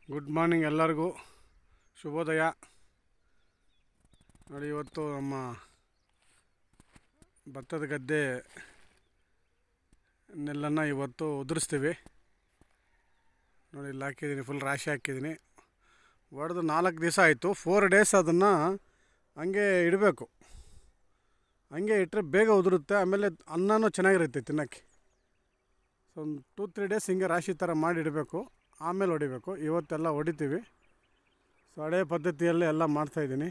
Good morning ಎಲ್ಲರಿಗೂ ಶುಭೋದಯ ನೋಡಿ ಇವತ್ತು ನಮ್ಮ ಭತ್ತದ ಗದ್ದೆ ನೆಲ್ಲನ್ನು ಇವತ್ತು ಉದುರಿಸ್ತೀವಿ ನೋಡಿ ಇಲ್ಲಿ ಹಾಕಿದ್ದೀನಿ ಫುಲ್ ರಾಶಿ ಹಾಕಿದ್ದೀನಿ ಹೊಡೆದು ನಾಲ್ಕು ದಿವಸ ಆಯಿತು ಫೋರ್ ಡೇಸ್ ಅದನ್ನು ಹಂಗೆ ಇಡಬೇಕು ಹಂಗೆ ಇಟ್ಟರೆ ಬೇಗ ಉದುರುತ್ತೆ ಆಮೇಲೆ ಅನ್ನನೂ ಚೆನ್ನಾಗಿರುತ್ತೆ ತಿನ್ನೋಕ್ಕೆ ಸೊ ಒಂದು ಟೂ ತ್ರೀ ಡೇಸ್ ಹಿಂಗೆ ರಾಶಿ ಥರ ಮಾಡಿ ಇಡಬೇಕು ಆಮೇಲೆ ಹೊಡಿಬೇಕು ಇವತ್ತೆಲ್ಲ ಹೊಡಿತೀವಿ ಸೊ ಹಳೆ ಪದ್ಧತಿಯಲ್ಲೇ ಎಲ್ಲ ಮಾಡ್ತಾಯಿದ್ದೀನಿ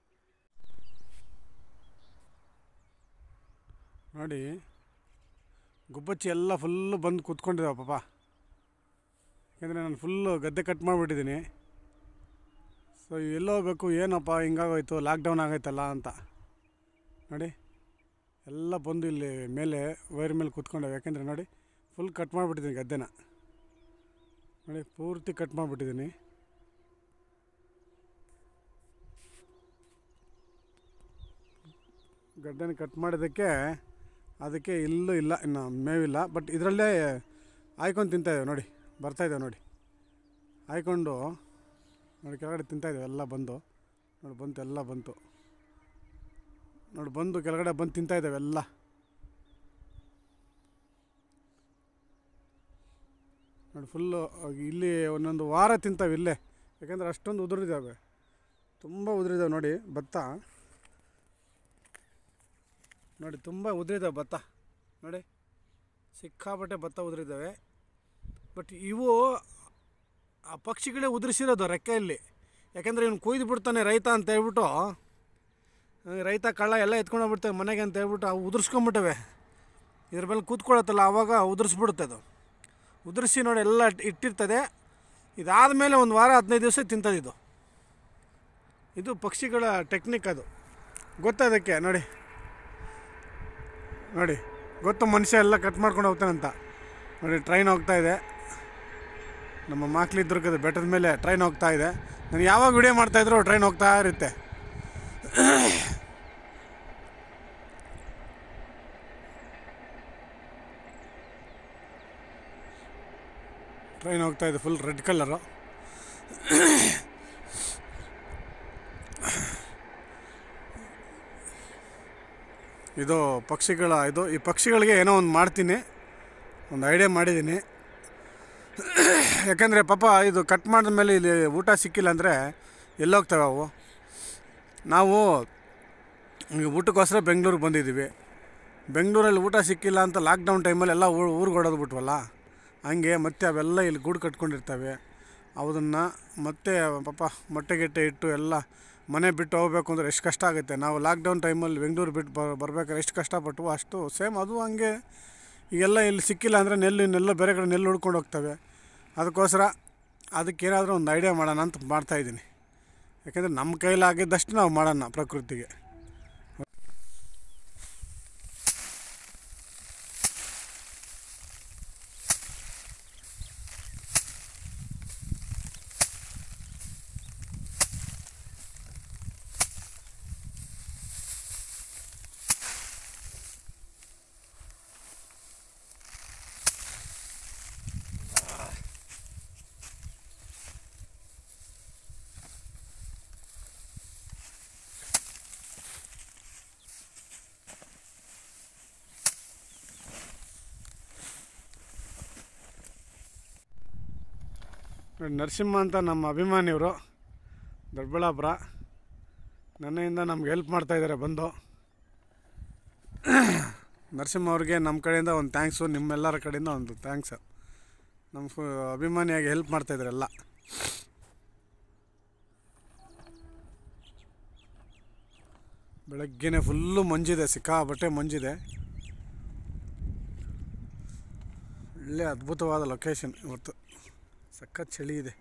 ನೋಡಿ ಗುಬ್ಬಚ್ಚಿ ಎಲ್ಲ ಫುಲ್ಲು ಬಂದು ಕೂತ್ಕೊಂಡಿದ್ದಾವೆ ಪಾಪ ಯಾಕೆಂದರೆ ನಾನು ಫುಲ್ಲು ಗದ್ದೆ ಕಟ್ ಮಾಡಿಬಿಟ್ಟಿದ್ದೀನಿ ಸೊ ಎಲ್ಲೋ ಹೋಗ್ಬೇಕು ಏನಪ್ಪ ಹಿಂಗಾಗೋಯ್ತು ಲಾಕ್ಡೌನ್ ಆಗೈತಲ್ಲ ಅಂತ ನೋಡಿ ಎಲ್ಲ ಬಂದು ಇಲ್ಲಿ ಮೇಲೆ ವೈರ್ ಮೇಲೆ ಕೂತ್ಕೊಂಡವೆ ಯಾಕೆಂದರೆ ನೋಡಿ ಫುಲ್ ಕಟ್ ಮಾಡಿಬಿಟ್ಟಿದ್ದೀನಿ ಗದ್ದೆನ ನೋಡಿ ಪೂರ್ತಿ ಕಟ್ ಮಾಡಿಬಿಟ್ಟಿದ್ದೀನಿ ಗದ್ದೆನ ಕಟ್ ಮಾಡಿದ್ದಕ್ಕೆ ಅದಕ್ಕೆ ಇಲ್ಲೂ ಇಲ್ಲ ಇನ್ನು ಮೇವಿಲ್ಲ ಬಟ್ ಇದರಲ್ಲೇ ಆಯ್ಕೊಂಡು ತಿಂತಾಯಿದ್ದೇವೆ ನೋಡಿ ಬರ್ತಾಯಿದ್ದೇವೆ ನೋಡಿ ಆಯ್ಕೊಂಡು ನೋಡಿ ಕೆಳಗಡೆ ತಿಂತಾಯಿದ್ದೇವೆ ಎಲ್ಲ ಬಂದು ನೋಡಿ ಬಂತು ಎಲ್ಲ ಬಂತು ನೋಡಿ ಬಂದು ಕೆಳಗಡೆ ಬಂದು ತಿಂತಾಯಿದ್ದೇವೆ ಎಲ್ಲ ನೋಡಿ ಫುಲ್ಲು ಇಲ್ಲಿ ಒಂದೊಂದು ವಾರ ತಿಂತಾವೆ ಇಲ್ಲೇ ಯಾಕೆಂದರೆ ಅಷ್ಟೊಂದು ಉದುರಿದ್ದಾವೆ ತುಂಬ ಉದುರಿದ್ದಾವೆ ನೋಡಿ ಭತ್ತ ನೋಡಿ ತುಂಬ ಉದುರಿದ್ದಾವೆ ಭತ್ತ ನೋಡಿ ಸಿಕ್ಕಾಪಟ್ಟೆ ಭತ್ತ ಉದುರಿದ್ದಾವೆ ಬಟ್ ಇವು ಆ ಪಕ್ಷಿಗಳೇ ಉದುರಿಸಿರೋದು ರೆಕ್ಕೆಯಲ್ಲಿ ಯಾಕೆಂದರೆ ಇವನು ಕೊಯ್ದು ಬಿಡ್ತಾನೆ ರೈತ ಅಂತ ಹೇಳ್ಬಿಟ್ಟು ಆ, ರೈತ ಕಳ್ಳ ಎಲ್ಲ ಎತ್ಕೊಂಡು ಹೋಗ್ಬಿಡ್ತವೆ ಮನೆಗೆ ಅಂತ ಹೇಳ್ಬಿಟ್ಟು ಅವು ಉದುರಿಸ್ಕೊಂಬಿಟ್ಟವೆ ಇದ್ರ ಮೇಲೆ ಕೂತ್ಕೊಳತ್ತಲ್ಲ ಆವಾಗ ಉದುರಿಸ್ಬಿಡುತ್ತೆ ಅದು ಉದುರಿಸಿ ನೋಡಿ ಎಲ್ಲ ಇಟ್- ಇಟ್ಟಿರ್ತದೆ ಇದಾದ ಮೇಲೆ ಒಂದು ವಾರ ಹದಿನೈದು ದಿವಸ ತಿಂತದೆ ಇದು ಇದು ಪಕ್ಷಿಗಳ ಟೆಕ್ನಿಕ್ ಅದು ಗೊತ್ತದಕ್ಕೆ ನೋಡಿ ನೋಡಿ ಗೊತ್ತು ಮನುಷ್ಯ ಎಲ್ಲ ಕಟ್ ಮಾಡ್ಕೊಂಡು ಹೋಗ್ತಾನಂತ ನೋಡಿ ಟ್ರೈನ್ ಹೋಗ್ತಾ ಇದೆ ನಮ್ಮ ಮಾಕ್ಲಿ ದುರ್ಗದ ಬೆಟ್ಟದ ಮೇಲೆ ಟ್ರೈನ್ ಹೋಗ್ತಾ ಇದೆ ನಾನು ಯಾವಾಗ ವಿಡಿಯೋ ಮಾಡ್ತಾಯಿದ್ರು ಟ್ರೈನ್ ಹೋಗ್ತಾ ಇರುತ್ತೆ ಟ್ರೈನ್ ಹೋಗ್ತಾ ಇದೆ ಫುಲ್ ರೆಡ್ ಕಲರು ಇದು ಪಕ್ಷಿಗಳ ಇದು ಈ ಪಕ್ಷಿಗಳಿಗೆ ಏನೋ ಒಂದು ಮಾಡ್ತೀನಿ ಒಂದು ಐಡಿಯಾ ಮಾಡಿದ್ದೀನಿ ಯಾಕಂದರೆ ಪಾಪ ಇದು ಕಟ್ ಮಾಡಿದ ಮೇಲೆ ಇಲ್ಲಿ ಊಟ ಸಿಕ್ಕಿಲ್ಲ ಅಂದರೆ ಎಲ್ಲೋಗ್ತವೆ ಅವು ನಾವು ಈಗ ಊಟಕ್ಕೋಸ್ಕರ ಬೆಂಗಳೂರಿಗೆ ಬಂದಿದ್ದೀವಿ ಬೆಂಗಳೂರಲ್ಲಿ ಊಟ ಸಿಕ್ಕಿಲ್ಲ ಅಂತ ಲಾಕ್ಡೌನ್ ಟೈಮಲ್ಲಿ ಎಲ್ಲ ಊರು ಊರಿಗೆ ಹೊಡೋದು ಬಿಟ್ವಲ್ಲ ಹಂಗೆ ಮತ್ತೆ ಅವೆಲ್ಲ ಇಲ್ಲಿ ಗೂಡು ಕಟ್ಕೊಂಡಿರ್ತವೆ ಅದನ್ನು ಮತ್ತೆ ಪಾಪ ಮೊಟ್ಟೆ ಗಿಟ್ಟೆ ಇಟ್ಟು ಎಲ್ಲ ಮನೆ ಬಿಟ್ಟು ಹೋಗ್ಬೇಕು ಅಂದರೆ ಎಷ್ಟು ಕಷ್ಟ ಆಗುತ್ತೆ ನಾವು ಲಾಕ್ಡೌನ್ ಟೈಮಲ್ಲಿ ಬೆಂಗಳೂರು ಬಿಟ್ಟು ಬರ್ ಬರ್ಬೇಕಾದ್ರೆ ಎಷ್ಟು ಕಷ್ಟಪಟ್ಟು ಅಷ್ಟು ಸೇಮ್ ಅದು ಹಂಗೆ ಈಗೆಲ್ಲ ಇಲ್ಲಿ ಸಿಕ್ಕಿಲ್ಲ ಅಂದರೆ ನೆಲ್ಲು ಇನ್ನೆಲ್ಲ ಬೇರೆ ಕಡೆ ನೆಲ್ಲು ಹುಡ್ಕೊಂಡು ಹೋಗ್ತವೆ ಅದಕ್ಕೋಸ್ಕರ ಅದಕ್ಕೇನಾದರೂ ಒಂದು ಐಡಿಯಾ ಮಾಡೋಣ ಅಂತ ಮಾಡ್ತಾಯಿದ್ದೀನಿ ಯಾಕೆಂದರೆ ನಮ್ಮ ಕೈಲಾಗಿದ್ದಷ್ಟು ನಾವು ಮಾಡೋಣ ಪ್ರಕೃತಿಗೆ ನೋಡಿ, ನರಸಿಂಹ ಅಂತ ನಮ್ಮ ಅಭಿಮಾನಿಯವರು ದೊಡ್ಡಬಳ್ಳಾಪುರ ನನ್ನೆಯಿಂದ ನಮ್ಗೆ ಹೆಲ್ಪ್ ಮಾಡ್ತಾಯಿದ್ದಾರೆ ಬಂದು ನರಸಿಂಹ ಅವ್ರಿಗೆ ನಮ್ಮ ಕಡೆಯಿಂದ ಒಂದು ಥ್ಯಾಂಕ್ಸು ನಿಮ್ಮೆಲ್ಲರ ಕಡೆಯಿಂದ ಒಂದು ಥ್ಯಾಂಕ್ಸ್ ನಮ್ಮ ಫು ಅಭಿಮಾನಿಯಾಗಿ ಹೆಲ್ಪ್ ಮಾಡ್ತಾಯಿದ್ದಾರೆ ಎಲ್ಲ ಬೆಳಗ್ಗೆನೆ ಫುಲ್ಲು ಮಂಜಿದೆ ಸಿಕ್ಕಾಪಟ್ಟೆ ಮಂಜಿದೆ ಒಳ್ಳೆ ಅದ್ಭುತವಾದ ಲೊಕೇಶನ್ ಇವತ್ತು ಸಖತ್ ಚಳಿ ಇದೆ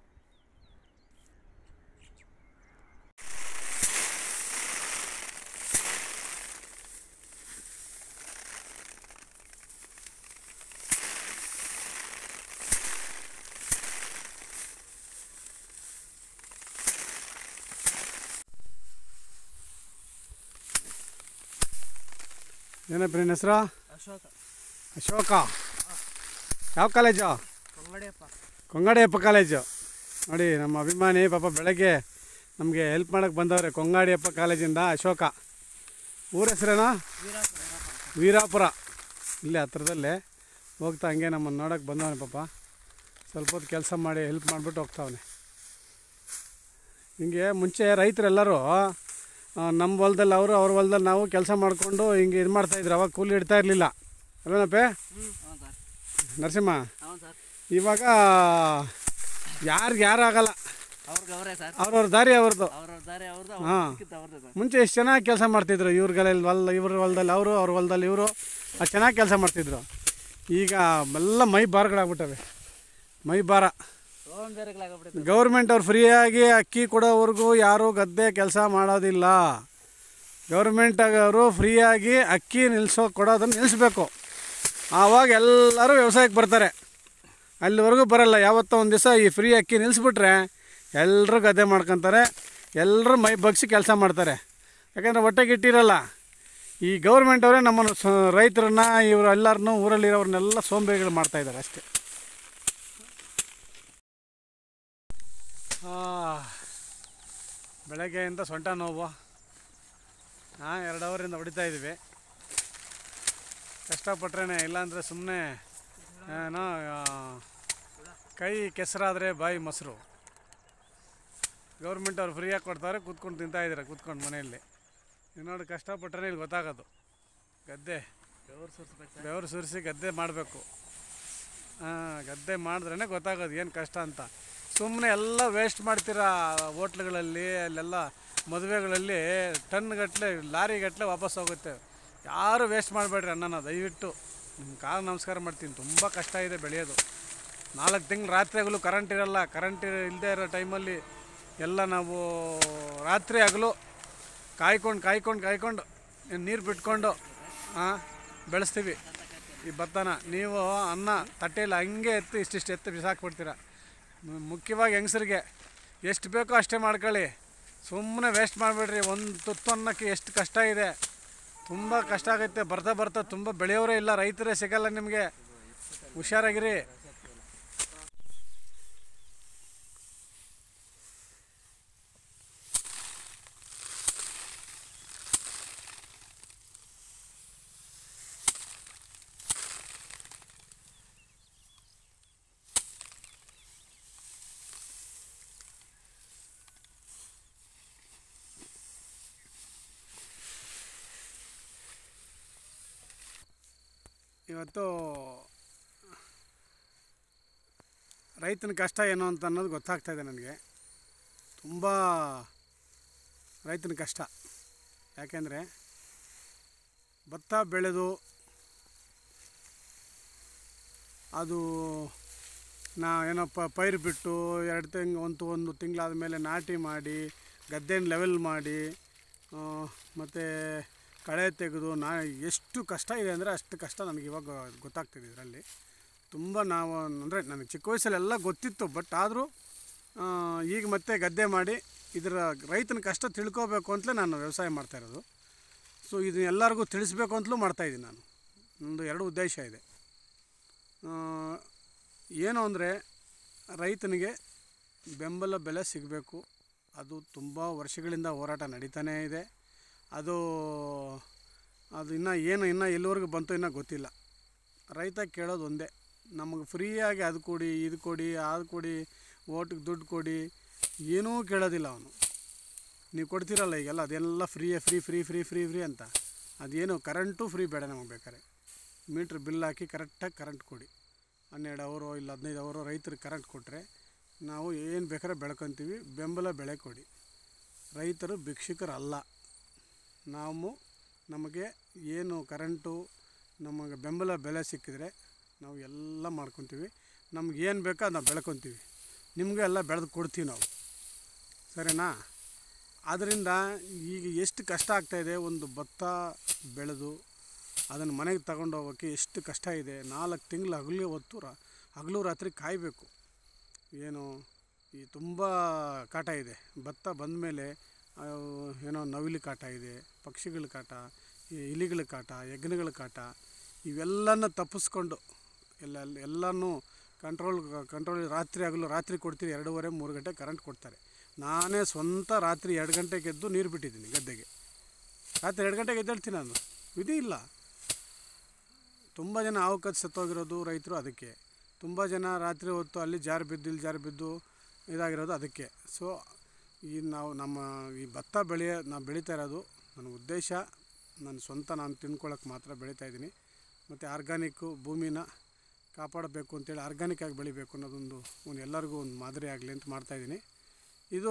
ಏನಪ್ಪ ನಿನ್ನ ಹೆಸರು ಅಶೋಕ ಅಶೋಕ ಯಾವ ಕಾಲೇಜು ಕಂಗಡಿಯಪ್ಪ ಕೊಂಗಡಿಯಪ್ಪ ಕಾಲೇಜು ನೋಡಿ ನಮ್ಮ ಅಭಿಮಾನಿ ಪಾಪ ಬೆಳಗ್ಗೆ ನಮಗೆ ಹೆಲ್ಪ್ ಮಾಡೋಕ್ಕೆ ಬಂದವ್ರೆ ಕೊಂಗಾಡಿಯಪ್ಪ ಕಾಲೇಜಿಂದ ಅಶೋಕ ಊರ ಹೆಸರೇನೋ ವೀರಾಪುರ ಇಲ್ಲೇ ಹತ್ರದಲ್ಲೇ ಹೋಗ್ತಾ ಹಂಗೆ ನಮ್ಮನ್ನು ನೋಡೋಕೆ ಬಂದವನೆ ಪಾಪ ಸ್ವಲ್ಪ ಹೊತ್ತು ಕೆಲಸ ಮಾಡಿ ಹೆಲ್ಪ್ ಮಾಡಿಬಿಟ್ಟು ಹೋಗ್ತಾವನೆ ಹಿಂಗೆ ಮುಂಚೆ ರೈತರೆಲ್ಲರೂ ಆ, ನಮ್ಮ ಹೊಲದಲ್ಲಿ ಅವರು ಅವ್ರ ಹೊಲದಲ್ಲಿ ನಾವು ಕೆಲಸ ಮಾಡಿಕೊಂಡು ಹಿಂಗೆ ಇದು ಮಾಡ್ತಾಯಿದ್ರು ಅವಾಗ ಕೂಲಿ ಇಡ್ತಾ ಇರಲಿಲ್ಲ ಅಲ್ವೇನಪ್ಪೆ ಹ್ಞೂ ಹೌದು ಸರ್ ನರಸಿಂಹ ಹೌದು ಸರ್ ಇವಾಗ ಯಾರಿಗೆ ಯಾರು ಆಗಲ್ಲ ಅವ್ರಿಗೆ ಅವರೇ ಸರ್ ಅವ್ರವ್ರ ದಾರಿ ಅವ್ರದ್ದು ಅವ್ರವ್ರ ದಾರಿ ಅವ್ರದ್ದು ಹಾ. ಸಿಕ್ಕಿತ್ತು ಅವ್ರದ್ದು ಸರ್ ಮುಂಚೆ ಎಷ್ಟು ಚೆನ್ನಾಗಿ ಕೆಲಸ ಮಾಡ್ತಿದ್ರು ಇವ್ರುಗಳಲ್ಲಿ ಹೊಲ ಇವ್ರ ಹೊಲದಲ್ಲಿ ಅವರು ಅವ್ರ ಹೊಲದಲ್ಲಿ ಇವರು ಅದು ಚೆನ್ನಾಗಿ ಕೆಲಸ ಮಾಡ್ತಿದ್ರು ಈಗ ಎಲ್ಲ ಮೈ ಭಾರಗಳಾಗ್ಬಿಟ್ಟವೆ ಮೈ ಭಾರ ಸೋಂಬೇರಿಗಳಾಗ್ಬಿಟ್ಟಿದೆ ಗೌರ್ಮೆಂಟ್ ಅವ್ರು ಫ್ರೀಯಾಗಿ ಅಕ್ಕಿ ಕೊಡೋವರೆಗೂ ಯಾರೂ ಗದ್ದೆ ಕೆಲಸ ಮಾಡೋದಿಲ್ಲ ಗೌರ್ಮೆಂಟ್ ಅವರು ಫ್ರೀಯಾಗಿ ಅಕ್ಕಿ ನಿಲ್ಲಿಸೋ ಕೊಡೋದನ್ನು ನಿಲ್ಲಿಸ್ಬೇಕು ಆವಾಗ ಎಲ್ಲರೂ ವ್ಯವಸಾಯಕ್ಕೆ ಬರ್ತಾರೆ ಅಲ್ಲಿವರೆಗೂ ಬರಲ್ಲ ಯಾವತ್ತೋ ಒಂದು ದಿವಸ ಈ ಫ್ರೀ ಅಕ್ಕಿ ನಿಲ್ಲಿಸ್ಬಿಟ್ರೆ ಎಲ್ಲರೂ ಗದ್ದೆ ಮಾಡ್ಕೊತಾರೆ ಎಲ್ಲರೂ ಮೈ ಬಗ್ಸಿ ಕೆಲಸ ಮಾಡ್ತಾರೆ ಯಾಕಂದರೆ ಹೊಟ್ಟೆಗೆ ಇಟ್ಟಿರಲ್ಲ ಈ ಗೌರ್ಮೆಂಟ್ ಅವರೇ ನಮ್ಮನ್ನು ಸ ರೈತರನ್ನ ಇವರು ಎಲ್ಲರನ್ನೂ ಊರಲ್ಲಿರೋರನ್ನೆಲ್ಲ ಸೋಂಬೇರಿಗಳು ಮಾಡ್ತಾಯಿದ್ದಾರೆ ಅಷ್ಟೇ ಆ, ಬೆಳಗ್ಗೆಯಿಂದ ಸೊಂಟ ನೋವು ಹಾಂ ಎರಡು ಅವರಿಂದ ಹೊಡಿತಾ ಇದ್ದೀವಿ ಕಷ್ಟಪಟ್ರೇನೆ ಇಲ್ಲಾಂದರೆ ಸುಮ್ಮನೆ ಏನೋ ಆ, ಕೈ ಕೆಸರಾದರೆ ಬಾಯಿ ಮೊಸರು ಗೌರ್ಮೆಂಟ್ ಅವ್ರು ಫ್ರೀಯಾಗಿ ಕೊಡ್ತಾರೆ ಕೂತ್ಕೊಂಡು ತಿಂತಾ ಇದ್ದಾರೆ ಕೂತ್ಕೊಂಡು ಮನೆಯಲ್ಲಿ ನೀವು ನೋಡಿ ಕಷ್ಟಪಟ್ರೆ ಇಲ್ಲಿ ಗೊತ್ತಾಗೋದು ಗದ್ದೆ ಬೆವರು ಸುರಿಸ್ಬೇಕು ಸರ್ ಬೆವರು ಸುರಿಸಿ ಗದ್ದೆ ಮಾಡಬೇಕು ಹಾಂ ಗದ್ದೆ ಮಾಡಿದ್ರೇ ಗೊತ್ತಾಗೋದು ಏನು ಕಷ್ಟ ಅಂತ ಸುಮ್ಮನೆ ಎಲ್ಲ ವೇಸ್ಟ್ ಮಾಡ್ತೀರಾ ಹೋಟ್ಲುಗಳಲ್ಲಿ ಅಲ್ಲೆಲ್ಲ ಮದುವೆಗಳಲ್ಲಿ ಟನ್ಗಟ್ಟಲೆ ಲಾರಿಗಟ್ಟಲೆ ವಾಪಸ್ ಹೋಗುತ್ತೆ ಯಾರು ವೇಸ್ಟ್ ಮಾಡಬೇಡ್ರಿ ಅನ್ನನ ದಯವಿಟ್ಟು ನಿಮ್ಮ ಕಾಲು ನಮಸ್ಕಾರ ಮಾಡ್ತೀನಿ ತುಂಬ ಕಷ್ಟ ಇದೆ ಬೆಳೆಯೋದು ನಾಲ್ಕು ತಿಂಗಳು ರಾತ್ರಿ ಹಗಲು ಕರೆಂಟ್ ಇರಲ್ಲ ಕರೆಂಟ್ ಇಲ್ಲದೆ ಇರೋ ಟೈಮಲ್ಲಿ ಎಲ್ಲ ನಾವು ರಾತ್ರಿ ಹಗಲು ಕಾಯ್ಕೊಂಡು ಕಾಯ್ಕೊಂಡು ಕಾಯ್ಕೊಂಡು ನೀರು ಬಿಟ್ಕೊಂಡು ಹಾಂ ಬೆಳೆಸ್ತೀವಿ ಈ ಭತ್ತನ ನೀವು ಅನ್ನ ತಟ್ಟೆಯಲ್ಲಿ ಹಂಗೆ ಎತ್ತು ಇಷ್ಟಿಷ್ಟು ಎತ್ತು ಬಿಸಾಕ್ಬಿಡ್ತೀರ ಮು- ಮುಖ್ಯವಾಗಿ ಹೆಂಗಸರಿಗೆ ಎಷ್ಟು ಬೇಕೋ ಅಷ್ಟೇ ಮಾಡ್ಕೊಳ್ಳಿ ಸುಮ್ಮನೆ ವೇಸ್ಟ್ ಮಾಡಿಬಿಡ್ರಿ ಒಂದು ತುತ್ತು ಅನ್ನಕ್ಕೆ ಎಷ್ಟು ಕಷ್ಟ ಇದೆ ತುಂಬ ಕಷ್ಟ ಆಗುತ್ತೆ ಬರ್ತಾ ಬರ್ತಾ ತುಂಬ ಬೆಳೆಯೋರೇ ಇಲ್ಲ ರೈತರೇ ಸಿಗಲ್ಲ ನಿಮಗೆ ಹುಷಾರಾಗಿರಿ ಇವತ್ತು ರೈತನ ಕಷ್ಟ ಏನು ಅಂತ ಅನ್ನೋದು ಗೊತ್ತಾಗ್ತಾ ಇದೆ ನನಗೆ ತುಂಬ ರೈತನ ಕಷ್ಟ ಯಾಕೆಂದರೆ ಭತ್ತ ಬೆಳೆದು ಅದು ನಾ ಏನಪ್ಪ ಪೈರು ಬಿಟ್ಟು ಎರಡು ತಿಂಗ್ ಒಂದು ಒಂದು ತಿಂಗಳಾದ ಮೇಲೆ ನಾಟಿ ಮಾಡಿ ಗದ್ದೆನ ಲೆವೆಲ್ ಮಾಡಿ ಮತ್ತು ಕಳೆ ತೆಗೆದು ನಾ ಎಷ್ಟು ಕಷ್ಟ ಇದೆ ಅಂದರೆ ಅಷ್ಟು ಕಷ್ಟ ನನಗೆ ಇವಾಗ ಗೊತ್ತಾಗ್ತಿದೆ ಇದರಲ್ಲಿ ತುಂಬ ನಾವು ಅಂದರೆ ನನಗೆ ಚಿಕ್ಕ ವಯಸ್ಸಲ್ಲೆಲ್ಲ ಗೊತ್ತಿತ್ತು ಬಟ್ ಆದರೂ ಈಗ ಮತ್ತೆ ಗದ್ದೆ ಮಾಡಿ ಇದರ ರೈತನ ಕಷ್ಟ ತಿಳ್ಕೋಬೇಕು ಅಂತಲೇ ನಾನು ವ್ಯವಸಾಯ ಮಾಡ್ತಾ ಇರೋದು ಸೊ ಇದು ಎಲ್ಲರಿಗೂ ತಿಳಿಸ್ಬೇಕು ಅಂತಲೂ ಮಾಡ್ತಾಯಿದ್ದೀನಿ ನಾನು ಒಂದು ಎರಡು ಉದ್ದೇಶ ಇದೆ ಆ, ಏನು ಅಂದರೆ ರೈತನಿಗೆ ಬೆಂಬಲ ಬೆಲೆ ಸಿಗಬೇಕು ಅದು ತುಂಬ ವರ್ಷಗಳಿಂದ ಹೋರಾಟ ನಡೀತಾನೇ ಇದೆ ಅದು ಅದು ಇನ್ನೂ ಏನು ಇನ್ನೂ ಎಲ್ಲಿವರೆಗೂ ಬಂತು ಇನ್ನೂ ಗೊತ್ತಿಲ್ಲ ರೈತ ಕೇಳೋದು ಒಂದೇ ನಮಗೆ ಫ್ರೀಯಾಗಿ ಅದು ಕೊಡಿ ಇದು ಕೊಡಿ ಅದು ಕೊಡಿ ಓಟಿಗೆ ದುಡ್ಡು ಕೊಡಿ ಏನೂ ಕೇಳೋದಿಲ್ಲ ಅವನು ನೀವು ಕೊಡ್ತೀರಲ್ಲ ಈಗೆಲ್ಲ ಅದೆಲ್ಲ ಫ್ರೀಯೇ free free free free free ಅಂತ ಅದೇನು ಕರೆಂಟು ಫ್ರೀ ಬೇಡ ನಮಗೆ ಬೇಕಾರೆ ಮೀಟ್ರ್ ಬಿಲ್ ಹಾಕಿ ಕರೆಕ್ಟಾಗಿ ಕರೆಂಟ್ ಕೊಡಿ ಹನ್ನೆರಡು ಅವರು ಇಲ್ಲ ಹದಿನೈದು ಅವರು ರೈತರಿಗೆ ಕರೆಂಟ್ ಕೊಟ್ಟರೆ ನಾವು ಏನು ಬೇಕಾದ್ರೆ ಬೆಳ್ಕೊತೀವಿ ಬೆಂಬಲ ಬೆಳೆ ಕೊಡಿ ರೈತರು ಭಿಕ್ಷುಕರಲ್ಲ ನಾವು ನಮಗೆ ಏನು ಕರೆಂಟು ನಮಗೆ ಬೆಂಬಲ ಬೆಲೆ ಸಿಕ್ಕಿದ್ರೆ ನಾವು ಎಲ್ಲ ಮಾಡ್ಕೊತೀವಿ ನಮ್ಗೆ ಏನು ಬೇಕೋ ಅದು ನಾವು ಬೆಳ್ಕೊತೀವಿ ನಿಮಗೆ ಎಲ್ಲ ಬೆಳೆದು ಕೊಡ್ತೀವಿ ನಾವು ಸರಿನಾ ಆದ್ದರಿಂದ ಈಗ ಎಷ್ಟು ಕಷ್ಟ ಆಗ್ತಾಯಿದೆ ಒಂದು ಭತ್ತ ಬೆಳೆದು ಅದನ್ನು ಮನೆಗೆ ತಗೊಂಡು ಹೋಗೋಕ್ಕೆ ಎಷ್ಟು ಕಷ್ಟ ಇದೆ ನಾಲ್ಕು ತಿಂಗಳು ಹಗಲು ಹೊತ್ತು ರಾ ಹಗಲು ರಾತ್ರಿ ಕಾಯಬೇಕು ಏನು ಈ ತುಂಬ ಕಾಟ ಇದೆ ಭತ್ತ ಬಂದಮೇಲೆ ಏನೋ ನವಿಲು ಕಾಟ ಇದೆ ಪಕ್ಷಿಗಳ ಕಾಟ ಈ ಇಲಿಗಳ ಕಾಟ ಹೆಗ್ಗಣಗಳ ಕಾಟ ಇವೆಲ್ಲನ ತಪ್ಪಿಸ್ಕೊಂಡು ಎಲ್ಲ ಎಲ್ಲನೂ ಕಂಟ್ರೋಲ್ ಕಂಟ್ರೋಲ್ ರಾತ್ರಿ ಆಗಲು ರಾತ್ರಿ ಕೊಡ್ತೀರಿ ಎರಡೂವರೆ ಮೂರು ಗಂಟೆ ಕರೆಂಟ್ ಕೊಡ್ತಾರೆ ನಾನೇ ಸ್ವಂತ ರಾತ್ರಿ ಎರಡು ಗಂಟೆಗೆ ಎದ್ದು ನೀರು ಬಿಟ್ಟಿದ್ದೀನಿ ಗದ್ದೆಗೆ ರಾತ್ರಿ ಎರಡು ಗಂಟೆಗೆ ಎದ್ದೇಳ್ತೀನಿ ನಾನು ವಿಧಿ ಇಲ್ಲ ತುಂಬ ಜನ ಹಾವು ಕಚ್ಚಿ ಸತ್ತೋಗಿರೋದು ರೈತರು ಅದಕ್ಕೆ ತುಂಬ ಜನ ರಾತ್ರಿ ಹೊತ್ತು ಅಲ್ಲಿ ಜಾರು ಬಿದ್ದು ಇಲ್ಲಿ ಜಾರು ಬಿದ್ದು ಇದಾಗಿರೋದು ಅದಕ್ಕೆ ಸೊ ಈ ನಾವು ನಮ್ಮ ಈ ಭತ್ತ ಬೆಳೆಯ ನಾವು ಬೆಳೀತಾ ಇರೋದು ನನ್ನ ಉದ್ದೇಶ ನನ್ನ ಸ್ವಂತ ನಾನು ತಿನ್ಕೊಳ್ಳೋಕೆ ಮಾತ್ರ ಬೆಳೀತಾ ಇದ್ದೀನಿ ಮತ್ತು ಆರ್ಗಾನಿಕ್ಕು ಭೂಮಿನ ಕಾಪಾಡಬೇಕು ಅಂತೇಳಿ ಆರ್ಗಾನಿಕ್ ಆಗಿ ಬೆಳಿಬೇಕು ಅನ್ನೋದೊಂದು ಒಂದು ಎಲ್ಲರಿಗೂ ಒಂದು ಮಾದರಿ ಆಗಲಿ ಅಂತ ಮಾಡ್ತಾಯಿದ್ದೀನಿ ಇದು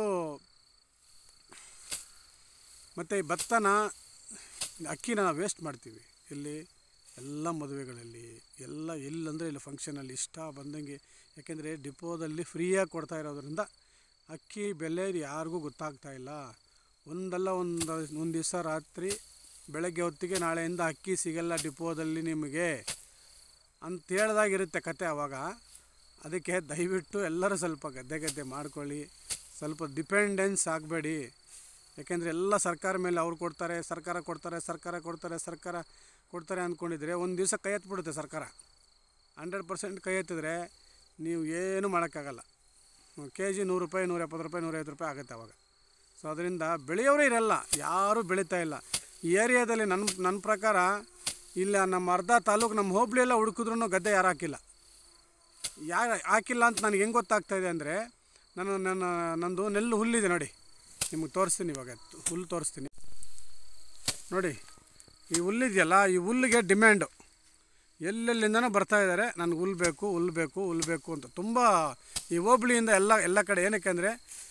ಮತ್ತು ಈ ಭತ್ತನ ಅಕ್ಕಿನ ನಾವು ವೇಸ್ಟ್ ಮಾಡ್ತೀವಿ ಇಲ್ಲಿ ಎಲ್ಲ ಮದುವೆಗಳಲ್ಲಿ ಎಲ್ಲ ಎಲ್ಲಂದರೆ ಇಲ್ಲಿ ಫಂಕ್ಷನಲ್ಲಿ ಇಷ್ಟ ಬಂದಂಗೆ ಯಾಕೆಂದರೆ ಡಿಪೋದಲ್ಲಿ ಫ್ರೀಯಾಗಿ ಕೊಡ್ತಾ ಇರೋದ್ರಿಂದ ಅಕ್ಕಿ ಬೆಲೆ ಯಾರಿಗೂ ಗೊತ್ತಾಗ್ತಾ ಇಲ್ಲ ಒಂದಲ್ಲ ಒಂದು ಒಂದು ದಿವಸ ರಾತ್ರಿ ಬೆಳಗ್ಗೆ ಹೊತ್ತಿಗೆ ನಾಳೆಯಿಂದ ಅಕ್ಕಿ ಸಿಗಲ್ಲ ಡಿಪೋದಲ್ಲಿ ನಿಮಗೆ ಅಂತ ಹೇಳ್ದಾಗಿರುತ್ತೆ ಕತೆ ಆವಾಗ ಅದಕ್ಕೆ ದಯವಿಟ್ಟು ಎಲ್ಲರೂ ಸ್ವಲ್ಪ ಗದ್ದೆ ಗದ್ದೆ ಮಾಡ್ಕೊಳ್ಳಿ ಸ್ವಲ್ಪ ಡಿಪೆಂಡೆನ್ಸ್ ಆಗಬೇಡಿ ಯಾಕೆಂದರೆ ಎಲ್ಲ ಸರ್ಕಾರ ಮೇಲೆ ಅವ್ರು ಕೊಡ್ತಾರೆ ಸರ್ಕಾರ ಕೊಡ್ತಾರೆ ಸರ್ಕಾರ ಕೊಡ್ತಾರೆ ಸರ್ಕಾರ ಕೊಡ್ತಾರೆ ಅಂದ್ಕೊಂಡಿದ್ರೆ ಒಂದು ದಿವಸ ಕೈ ಎತ್ಬಿಡುತ್ತೆ ಸರ್ಕಾರ ಹಂಡ್ರೆಡ್ ಪರ್ಸೆಂಟ್ ಕೈ ಎತ್ತಿದ್ರೆ ನೀವು ಏನು ಮಾಡೋಕ್ಕಾಗಲ್ಲ ಕೆ ಜಿ ನೂರು ರೂಪಾಯಿ ನೂರ ಎಪ್ಪತ್ತು ರೂಪಾಯಿ ನೂರೈವತ್ತು ರೂಪಾಯಿ ಆಗುತ್ತೆ ಅವಾಗ ಸೊ ಅದರಿಂದ ಬೆಳೆಯೋರೇ ಇರಲ್ಲ ಯಾರೂ ಬೆಳೀತಾ ಇಲ್ಲ ಈ ಏರಿಯಾದಲ್ಲಿ ನನ್ನ ನನ್ನ ಪ್ರಕಾರ ಇಲ್ಲ ನಮ್ಮ ಅರ್ಧ ತಾಲೂಕು ನಮ್ಮ ಹೋಬಳಿ ಎಲ್ಲ ಹುಡುಕಿದ್ರೂ ಗದ್ದೆ ಯಾರು ಹಾಕಿಲ್ಲ ಯಾರು ಹಾಕಿಲ್ಲ ಅಂತ ನನಗೆ ಹೆಂಗೆ ಗೊತ್ತಾಗ್ತಾ ಇದೆ ಅಂದರೆ ನನ್ನ ನನ್ನ ನಂದು ನೆಲ್ಲು ಹುಲ್ಲಿದೆ ನೋಡಿ ನಿಮಗೆ ತೋರಿಸ್ತೀನಿ ಇವಾಗ ಹುಲ್ಲು ತೋರಿಸ್ತೀನಿ ನೋಡಿ ಈ ಹುಲ್ಲಿದೆಯಲ್ಲ ಈ ಹುಲ್ಲಿಗೆ ಡಿಮ್ಯಾಂಡು ಎಲ್ಲೆಲ್ಲಿಂದನೂ ಬರ್ತಾ ಇದ್ದಾರೆ ನನಗೆ ಹುಲ್ಲು ಬೇಕು ಹುಲ್ಲು ಬೇಕು ಹುಲ್ಲು ಬೇಕು ಅಂತ ತುಂಬ ಈ ಹೋಬಳಿಯಿಂದ ಎಲ್ಲ ಎಲ್ಲ ಕಡೆ ಏನಕ್ಕೆ ಅಂದರೆ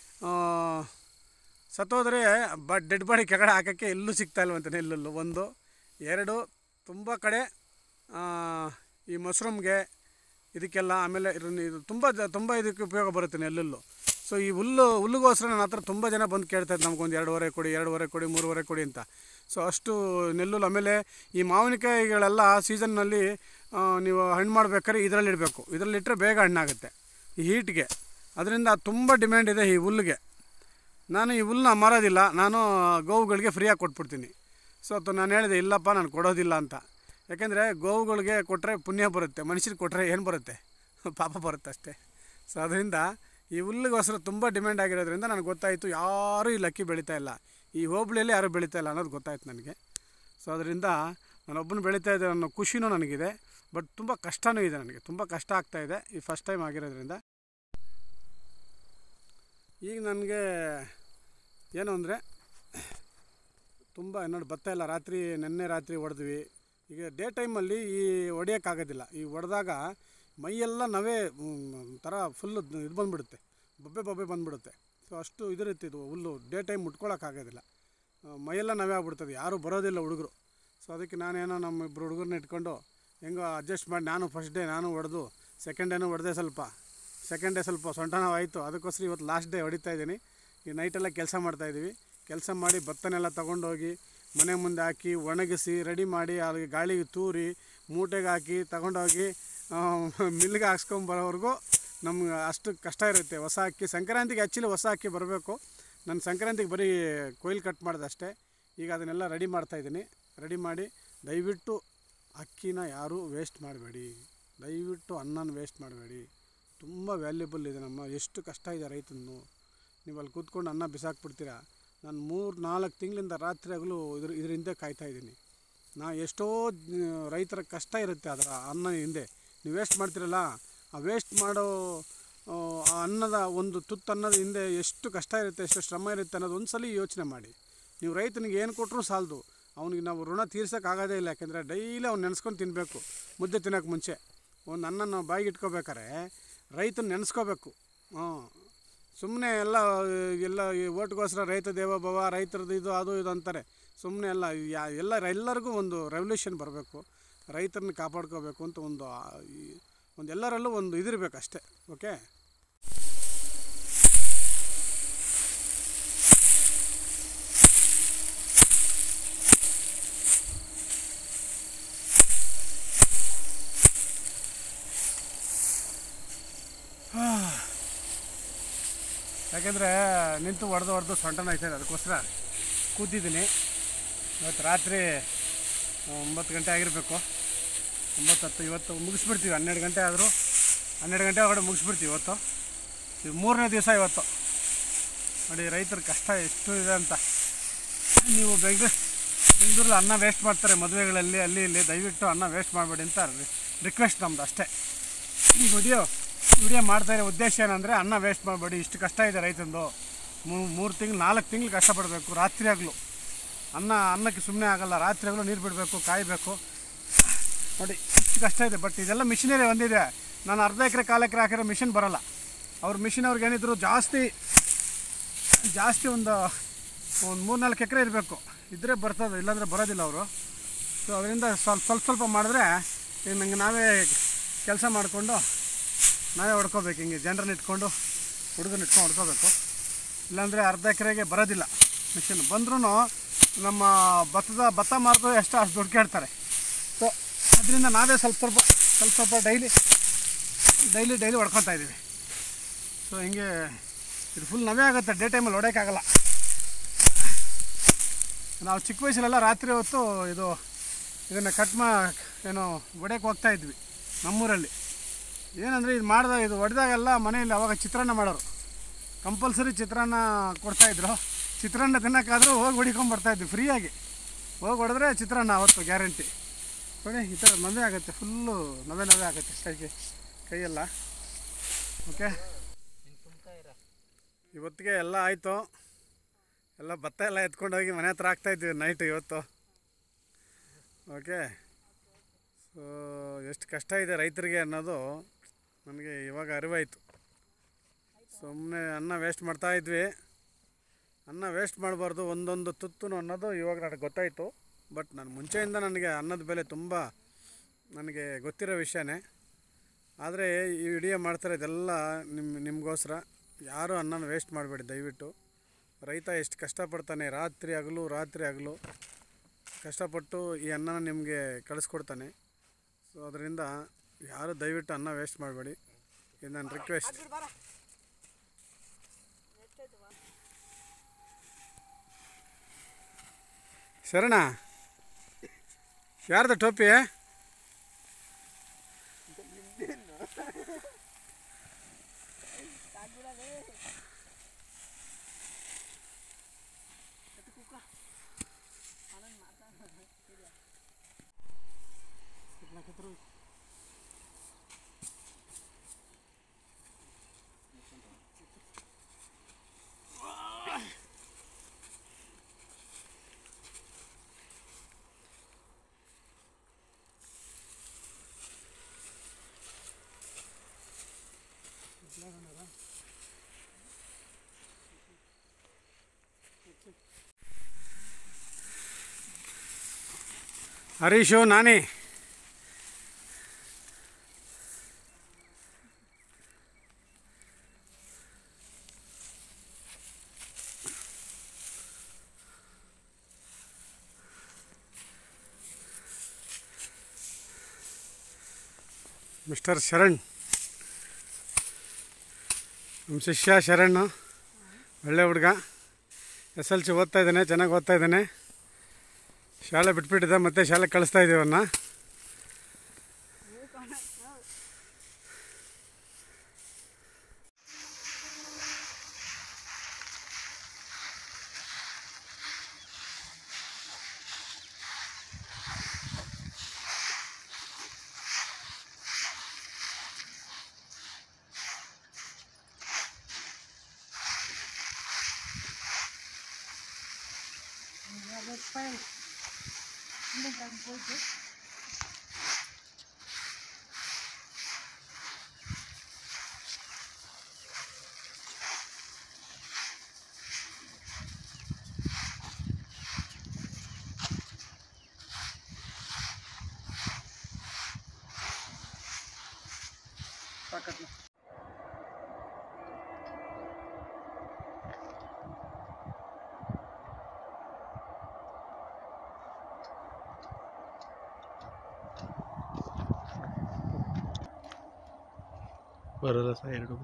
ಸತ್ತೋದ್ರೆ ಬ ಡೆಡ್ ಬಾಡಿ ಕೆಳಗಡೆ ಹಾಕೋಕ್ಕೆ ಎಲ್ಲೂ ಸಿಗ್ತಾ ಇಲ್ವಂತೆ ನೆಲ್ಲುಲ್ಲು ಒಂದು ಎರಡು ತುಂಬ ಕಡೆ ಆ, ಈ ಮಶ್ರೂಮ್ಗೆ ಇದಕ್ಕೆಲ್ಲ ಆಮೇಲೆ ಇದನ್ನ ಇದು ತುಂಬ ಜ ತುಂಬ ಇದಕ್ಕೆ ಉಪಯೋಗ ಬರುತ್ತೆ ನೆಲ್ಲುಲ್ಲು ಸೊ ಈ ಹುಲ್ಲು ಹುಲ್ಲುಗೋಸ್ಕರ ನನ್ನ ಹತ್ರ ತುಂಬ ಜನ ಬಂದು ಕೇಳ್ತಾರೆ ನಮಗೊಂದು ಎರಡೂವರೆ ಕೊಡಿ ಎರಡೂವರೆ ಕೊಡಿ ಮೂರುವರೆ ಕೊಡಿ ಅಂತ ಸೊ ಅಷ್ಟು ನೆಲ್ಲುಲ್ಲು ಆಮೇಲೆ ಈ ಮಾವಿನಕಾಯಿಗಳೆಲ್ಲ ಸೀಸನ್ನಲ್ಲಿ ಆ, ನೀವು ಹಣ್ಣು ಮಾಡ್ಬೇಕಾದ್ರೆ ಇದರಲ್ಲಿ ಇಡಬೇಕು ಇದರಲ್ಲಿ ಇಟ್ಟರೆ ಬೇಗ ಹಣ್ಣಾಗುತ್ತೆ ಈ ಹೀಟ್ಗೆ ಅದರಿಂದ ತುಂಬ ಡಿಮ್ಯಾಂಡ್ ಇದೆ ಈ ಹುಲ್ಲಿಗೆ ನಾನು ಈ ಹುಲ್ಲನ್ನ ಮಾರೋದಿಲ್ಲ ನಾನು ಗೋವುಗಳಿಗೆ ಫ್ರೀಯಾಗಿ ಕೊಟ್ಬಿಡ್ತೀನಿ ಸೊ ಅದು ನಾನು ಹೇಳಿದೆ ಇಲ್ಲಪ್ಪ ನಾನು ಕೊಡೋದಿಲ್ಲ ಅಂತ ಯಾಕೆಂದರೆ ಗೋವುಗಳಿಗೆ ಕೊಟ್ಟರೆ ಪುಣ್ಯ ಬರುತ್ತೆ ಮನುಷ್ಯರಿಗೆ ಕೊಟ್ಟರೆ ಏನು ಬರುತ್ತೆ ಪಾಪ ಬರುತ್ತೆ ಅಷ್ಟೇ ಸೊ ಅದರಿಂದ ಈ ಹುಲ್ಲಿಗೋಸ್ಕರ ತುಂಬ ಡಿಮ್ಯಾಂಡ್ ಆಗಿರೋದ್ರಿಂದ ನನಗೆ ಗೊತ್ತಾಯಿತು ಯಾರೂ ಇಲ್ಲಿ ಅಕ್ಕಿ ಬೆಳೀತಾ ಇಲ್ಲ ಈ ಹೋಬಳಿಯಲ್ಲಿ ಯಾರೂ ಬೆಳೀತಾ ಇಲ್ಲ ಅನ್ನೋದು ಗೊತ್ತಾಯ್ತು ನನಗೆ ಸೊ ಅದರಿಂದ ನಾನೊಬ್ಬನು ಬೆಳೀತಾ ಇದ್ದೆ ಅನ್ನೋ ಖುಷಿನೂ ನನಗಿದೆ ಬಟ್ ತುಂಬ ಕಷ್ಟನೂ ಇದೆ ನನಗೆ ತುಂಬ ಕಷ್ಟ ಆಗ್ತಾ ಇದೆ ಈ ಫಸ್ಟ್ ಟೈಮ್ ಆಗಿರೋದ್ರಿಂದ ಈಗ ನನಗೆ ಏನು ಅಂದರೆ ತುಂಬ ನೋಡಿ ಭತ್ತ ಎಲ್ಲ ರಾತ್ರಿ ನೆನ್ನೆ ರಾತ್ರಿ ಹೊಡೆದ್ವಿ ಈಗ ಡೇ ಟೈಮಲ್ಲಿ ಈ ಹೊಡೆಯೋಕ್ಕಾಗೋದಿಲ್ಲ ಈ ಹೊಡೆದಾಗ ಮೈಯೆಲ್ಲ ನವೇ ಮ್, ಥರ ಫುಲ್ಲು ಇದು ಬಂದುಬಿಡುತ್ತೆ ಬೊಬ್ಬೆ ಬೊಬ್ಬೆ ಬಂದುಬಿಡುತ್ತೆ ಸೊ ಅಷ್ಟು ಇದಿರುತ್ತೆ ಇದು ಹುಲ್ಲು ಡೇ ಟೈಮ್ ಮುಟ್ಕೊಳ್ಳೋಕ್ಕಾಗೋದಿಲ್ಲ ಆ, ಮೈಯೆಲ್ಲ ನವೇ ಆಗ್ಬಿಡ್ತದೆ ಯಾರೂ ಬರೋದಿಲ್ಲ ಹುಡುಗರು ಸೊ ಅದಕ್ಕೆ ನಾನೇನೋ ನಮ್ಮ ಇಬ್ಬರು ಹುಡುಗರನ್ನ ಇಟ್ಕೊಂಡು ಹೆಂಗೋ ಅಡ್ಜಸ್ಟ್ ಮಾಡಿ ನಾನು ಫಸ್ಟ್ ಡೇ ನಾನು ಹೊಡೆದು ಸೆಕೆಂಡ್ ಡೇನೂ ಹೊಡೆದೆ ಸ್ವಲ್ಪ ಸೆಕೆಂಡ್ ಡೇ ಸ್ವಲ್ಪ ಸೊಂಟ ನೋವಾಯಿತು ಅದಕ್ಕೋಸ್ಕರ ಇವತ್ತು ಲಾಸ್ಟ್ ಡೇ ಹೊಡಿತಾ ಇದ್ದೀನಿ ಈ ನೈಟೆಲ್ಲ ಕೆಲಸ ಮಾಡ್ತಾಯಿದ್ದೀವಿ ಕೆಲಸ ಮಾಡಿ ಭತ್ತನೆಲ್ಲ ತೊಗೊಂಡೋಗಿ ಮನೆ ಮುಂದೆ ಹಾಕಿ ಒಣಗಿಸಿ ರೆಡಿ ಮಾಡಿ ಅದಕ್ಕೆ ಗಾಳಿಗೆ ತೂರಿ ಮೂಟೆಗೆ ಹಾಕಿ ತಗೊಂಡೋಗಿ ಮಿಲ್ಗೆ ಹಾಕ್ಸ್ಕೊಂಬರೋವರೆಗೂ ನಮ್ಗೆ ಅಷ್ಟು ಕಷ್ಟ ಇರುತ್ತೆ ಹೊಸ ಅಕ್ಕಿ ಸಂಕ್ರಾಂತಿಗೆ ಆ್ಯಕ್ಚುಲಿ ಹೊಸ ಅಕ್ಕಿ ಬರಬೇಕು ನಾನು ಸಂಕ್ರಾಂತಿಗೆ ಬರೀ ಕೊಯ್ಲು ಕಟ್ ಮಾಡಿದೆ ಅಷ್ಟೇ ಈಗ ಅದನ್ನೆಲ್ಲ ರೆಡಿ ಮಾಡ್ತಾಯಿದ್ದೀನಿ ರೆಡಿ ಮಾಡಿ ದಯವಿಟ್ಟು ಅಕ್ಕಿನ ಯಾರೂ ವೇಸ್ಟ್ ಮಾಡಬೇಡಿ ದಯವಿಟ್ಟು ಅನ್ನನ ವೇಸ್ಟ್ ಮಾಡಬೇಡಿ ತುಂಬ ವ್ಯಾಲ್ಯೂಬಲ್ ಇದೆ ನಮ್ಮ ಎಷ್ಟು ಕಷ್ಟ ಇದೆ ರೈತನು ನೀವು ಅಲ್ಲಿ ಕೂತ್ಕೊಂಡು ಅನ್ನ ಬಿಸಾಕ್ಬಿಡ್ತೀರಾ ನಾನು ಮೂರು ನಾಲ್ಕು ತಿಂಗಳಿಂದ ರಾತ್ರಿ ಹಗಲು ಇದ್ರ ಇದ್ರ ಹಿಂದೆ ಕಾಯ್ತಾ ಇದ್ದೀನಿ ನಾ ಎಷ್ಟೋ ಜ- ರೈತರ ಕಷ್ಟ ಇರುತ್ತೆ ಅದರ ಅನ್ನ ಹಿಂದೆ ನೀವು ವೇಸ್ಟ್ ಮಾಡ್ತೀರಲ್ಲ ಆ ವೇಸ್ಟ್ ಮಾಡೋ ಆ, ಆ ಅನ್ನದ ಒಂದು ತುತ್ತು ಅನ್ನದ ಹಿಂದೆ ಎಷ್ಟು ಕಷ್ಟ ಇರುತ್ತೆ ಎಷ್ಟು ಶ್ರಮ ಇರುತ್ತೆ ಅನ್ನೋದು ಒಂದು ಸಲ ಯೋಚನೆ ಮಾಡಿ ನೀವು ರೈತನಿಗೆ ಏನು ಕೊಟ್ಟರೂ ಸಾಲದು ಅವನಿಗೆ ನಾವು ಋಣ ತೀರ್ಸೋಕ್ಕಾಗೋದೇ ಇಲ್ಲ ಯಾಕೆಂದರೆ ಡೈಲಿ ಅವ್ನು ನೆನೆಸ್ಕೊಂಡು ತಿನ್ನಬೇಕು ಮುದ್ದೆ ತಿನ್ನೋಕೆ ಮುಂಚೆ ಒಂದು ಅನ್ನ ನಾವು ಬಾಯಿಗೆ ಇಟ್ಕೋಬೇಕಾರೆ ರೈತನ ನೆನೆಸ್ಕೋಬೇಕು ಹಾಂ ಸುಮ್ಮನೆ ಎಲ್ಲ ಎಲ್ಲ ಈ ಓಟ್ಗೋಸ್ಕರ ರೈತ ದೇವೋಭವ ರೈತರದ್ದು ಇದು ಅದು ಇದು ಅಂತಾರೆ ಸುಮ್ಮನೆ ಎಲ್ಲ ಯಾ ಎಲ್ಲ ಎಲ್ಲರಿಗೂ ಒಂದು ರೆವಲ್ಯೂಷನ್ ಬರಬೇಕು ರೈತರನ್ನ ಕಾಪಾಡ್ಕೋಬೇಕು ಅಂತ ಒಂದು ಆ, ಈ ಒಂದು ಎಲ್ಲರಲ್ಲೂ ಒಂದು ಇದಿರಬೇಕು ಅಷ್ಟೇ ಓಕೆ ಯಾಕೆಂದರೆ ನಿಂತು ಹೊಡೆದು ಹೊಡೆದು ಸೊಂಟ ನೋಯ್ತಾಯಿದೆ ಅದಕ್ಕೋಸ್ಕರ ಕೂತಿದ್ದೀನಿ ಇವತ್ತು ರಾತ್ರಿ ಒಂಬತ್ತು ಗಂಟೆ ಆಗಿರಬೇಕು ಒಂಬತ್ತು ಹತ್ತು ಇವತ್ತು ಮುಗಿಸ್ಬಿಡ್ತೀವಿ ಹನ್ನೆರಡು ಗಂಟೆ ಆದರೂ ಹನ್ನೆರಡು ಗಂಟೆ ಒಳಗಡೆ ಮುಗಿಸ್ಬಿಡ್ತೀವಿ ಇವತ್ತು ಇದು ಮೂರನೇ ದಿವಸ ಇವತ್ತು ನೋಡಿ ರೈತರ ಕಷ್ಟ ಎಷ್ಟು ಇದೆ ಅಂತ ನೀವು ಬೆಂಗಳೂರು ಬೆಂಗಳೂರಲ್ಲಿ ಅನ್ನ ವೇಸ್ಟ್ ಮಾಡ್ತಾರೆ ಮದುವೆಗಳಲ್ಲಿ ಅಲ್ಲಿ ಇಲ್ಲಿ ದಯವಿಟ್ಟು ಅನ್ನ ವೇಸ್ಟ್ ಮಾಡಬೇಡಿ ಅಂತ ರಿಕ್ವೆಸ್ಟ್ ನಮ್ದು ಅಷ್ಟೇ ಈ ವಿಡಿಯೋ ವಿಡಿಯೋ ಮಾಡ್ತಾ ಇರೋ ಉದ್ದೇಶ ಏನಂದರೆ ಅನ್ನ ವೇಸ್ಟ್ ಮಾಡಬೇಡಿ ಇಷ್ಟು ಕಷ್ಟ ಇದೆ ರೈತಂದು ಮೂರು ತಿಂಗಳು ನಾಲ್ಕು ತಿಂಗಳು ಕಷ್ಟಪಡಬೇಕು ರಾತ್ರಿ ಆಗಲು ಅನ್ನ ಅನ್ನಕ್ಕೆ ಸುಮ್ಮನೆ ಆಗಲ್ಲ ರಾತ್ರಿ ಆಗಲು ನೀರು ಬಿಡಬೇಕು ಕಾಯಬೇಕು ನೋಡಿ ಇಷ್ಟು ಕಷ್ಟ ಇದೆ ಬಟ್ ಇದೆಲ್ಲ ಮಿಷಿನರಿ ಒಂದಿದೆ ನಾನು ಅರ್ಧ ಎಕರೆ ಕಾಲು ಎಕರೆ ಹಾಕಿರೋ ಮಿಷಿನ್ ಬರೋಲ್ಲ ಅವ್ರ ಮಿಷಿನ್ ಅವ್ರಿಗೆ ಏನಿದ್ರು ಜಾಸ್ತಿ ಜಾಸ್ತಿ ಒಂದು ಒಂದು ಮೂರು ನಾಲ್ಕು ಎಕರೆ ಇರಬೇಕು ಇದ್ದರೆ ಬರ್ತದೆ ಇಲ್ಲಾಂದರೆ ಬರೋದಿಲ್ಲ ಅವರು ಸೊ ಅದರಿಂದ ಸ್ವಲ್ಪ ಸ್ವಲ್ಪ ಸ್ವಲ್ಪ ಮಾಡಿದ್ರೆ ಈಗ ನಂಗೆ ನಾವೇ ಕೆಲಸ ಮಾಡಿಕೊಂಡು ನಾವೇ ಹೊಡ್ಕೋಬೇಕು ಹಿಂಗೆ ಜನರನ್ನ ಇಟ್ಕೊಂಡು ಹುಡುಗನ ಇಟ್ಕೊಂಡು ಹೊಡ್ಕೋಬೇಕು ಇಲ್ಲಾಂದರೆ ಅರ್ಧ ಎಕರೆಗೆ ಬರೋದಿಲ್ಲ ಮಿಷಿನ್ ಬಂದ್ರೂ ನಮ್ಮ ಭತ್ತದ ಭತ್ತ ಮಾರಿದ್ರು ಎಷ್ಟು ಅಷ್ಟು ದುಡ್ಡು ಕೇಳ್ತಾರೆ ಸೊ ಅದರಿಂದ ನಾವೇ ಸ್ವಲ್ಪ ಸ್ವಲ್ಪ ಸ್ವಲ್ಪ ಸ್ವಲ್ಪ ಡೈಲಿ ಡೈಲಿ ಡೈಲಿ ಹೊಡ್ಕೊತಾ ಇದ್ದೀವಿ ಸೊ ಹಿಂಗೆ ಇದು ಫುಲ್ ನವೇ ಆಗುತ್ತೆ ಡೇ ಟೈಮಲ್ಲಿ ಹೊಡೆಯೋಕ್ಕಾಗಲ್ಲ ನಾವು ಚಿಕ್ಕ ವಯಸ್ಸಲ್ಲೆಲ್ಲ ರಾತ್ರಿ ಹೊತ್ತು ಇದು ಇದನ್ನು ಕಟ್ ಮಾ ಏನು ಹೊಡೆಯಕ್ಕೆ ಹೋಗ್ತಾ ಇದ್ವಿ ನಮ್ಮೂರಲ್ಲಿ ಏನಂದರೆ ಇದು ಮಾಡಿದ ಇದು ಹೊಡೆದಾಗೆಲ್ಲ ಮನೆಯಲ್ಲಿ ಅವಾಗ ಚಿತ್ರಾನ್ನ ಮಾಡೋರು ಕಂಪಲ್ಸರಿ ಚಿತ್ರಾನ್ನ ಕೊಡ್ತಾಯಿದ್ರು ಚಿತ್ರಾನ್ನ ತಿನ್ನೋಕ್ಕಾದ್ರೂ ಹೋಗಿ ಹೊಡಿಕೊಂಡು ಬರ್ತಾಯಿದ್ವಿ ಫ್ರೀಯಾಗಿ ಹೋಗಿ ಹೊಡೆದ್ರೆ ಚಿತ್ರಾನ್ನ ಅವತ್ತು ಗ್ಯಾರಂಟಿ ನೋಡಿ ಈ ಥರ ನವೆ ಆಗುತ್ತೆ ಫುಲ್ಲು ನವೆ ನವೆ ಆಗುತ್ತೆ ಕೈಗೆ ಕೈಯೆಲ್ಲ ಓಕೆ ಇವತ್ತಿಗೆ ಎಲ್ಲ ಆಯಿತು ಎಲ್ಲ ಭತ್ತ ಎಲ್ಲ ಎತ್ಕೊಂಡೋಗಿ ಮನೆ ಹತ್ರ ಹಾಕ್ತಾಯಿದ್ವಿ ನೈಟ್ ಇವತ್ತು ಓಕೆ ಸೊ ಎಷ್ಟು ಕಷ್ಟ ಇದೆ ರೈತರಿಗೆ ಅನ್ನೋದು ನನಗೆ ಇವಾಗ ಅರಿವಾಯಿತು ಸುಮ್ಮನೆ ಅನ್ನ ವೇಸ್ಟ್ ಮಾಡ್ತಾ ಇದ್ವಿ ಅನ್ನ ವೇಸ್ಟ್ ಮಾಡಬಾರ್ದು ಒಂದೊಂದು ತುತ್ತು ಅನ್ನೋದು ಇವಾಗ ನನಗೆ ಗೊತ್ತಾಯಿತು ಬಟ್ ನಾನು ಮುಂಚೆಯಿಂದ ನನಗೆ ಅನ್ನದ ಬೆಲೆ ತುಂಬ ನನಗೆ ಗೊತ್ತಿರೋ ವಿಷಯನೇ ಆದರೆ ಈ ವಿಡಿಯೋ ಮಾಡ್ತಾರೆ ಇದೆಲ್ಲ ನಿಮ್ಮ ನಿಮಗೋಸ್ಕರ ಯಾರೂ ಅನ್ನನ ವೇಸ್ಟ್ ಮಾಡಬೇಡಿ ದಯವಿಟ್ಟು ರೈತ ಎಷ್ಟು ಕಷ್ಟಪಡ್ತಾನೆ ರಾತ್ರಿ ಹಗಲು ರಾತ್ರಿ ಹಗಲು ಕಷ್ಟಪಟ್ಟು ಈ ಅನ್ನನ ನಿಮಗೆ ಕಳಿಸ್ಕೊಡ್ತಾನೆ ಸೊ ಅದರಿಂದ ಯಾರು ದಯವಿಟ್ಟು ಅನ್ನ ವೇಸ್ಟ್ ಮಾಡಬೇಡಿ ಇದು ನನ್ನ ರಿಕ್ವೆಸ್ಟ್ ಶರಣ ಯಾರ್ದು ಟೋಪಿ ಹರೀಶು ನಾನೇ ಮಿಸ್ಟರ್ ಶರಣ್ ನಮ್ಮ ಶಿಷ್ಯ ಶರಣ್ ಒಳ್ಳೆ ಹುಡುಗ ಎಸ್ ಎಲ್ ಸಿ ಓದ್ತಾ ಇದ್ದಾನೆ ಚೆನ್ನಾಗಿ ಓದ್ತಾ ಇದ್ದಾನೆ ಶಾಲೆ ಬಿಟ್ಬಿಟ್ಟಿದ್ದೆ ಮತ್ತೆ ಶಾಲೆ ಕಳಿಸ್ತಾ ಇದ್ದೀವಿ ಅವನ್ನ ಬರೋಲ್ಲ ಸಹ ಎರಡು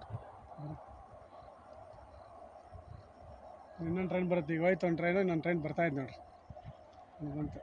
ಇನ್ನೊಂದು ಟ್ರೈನ್ ಬರುತ್ತೆ ಈಗ ಹೋಯ್ತು ಒಂದು ಟ್ರೈನು ಇನ್ನೊಂದು ಟ್ರೈನ್ ಬರ್ತಾ ಇದ್ದು ನೋಡ್ರಿ ಇಲ್ಲಿ ಬಂತು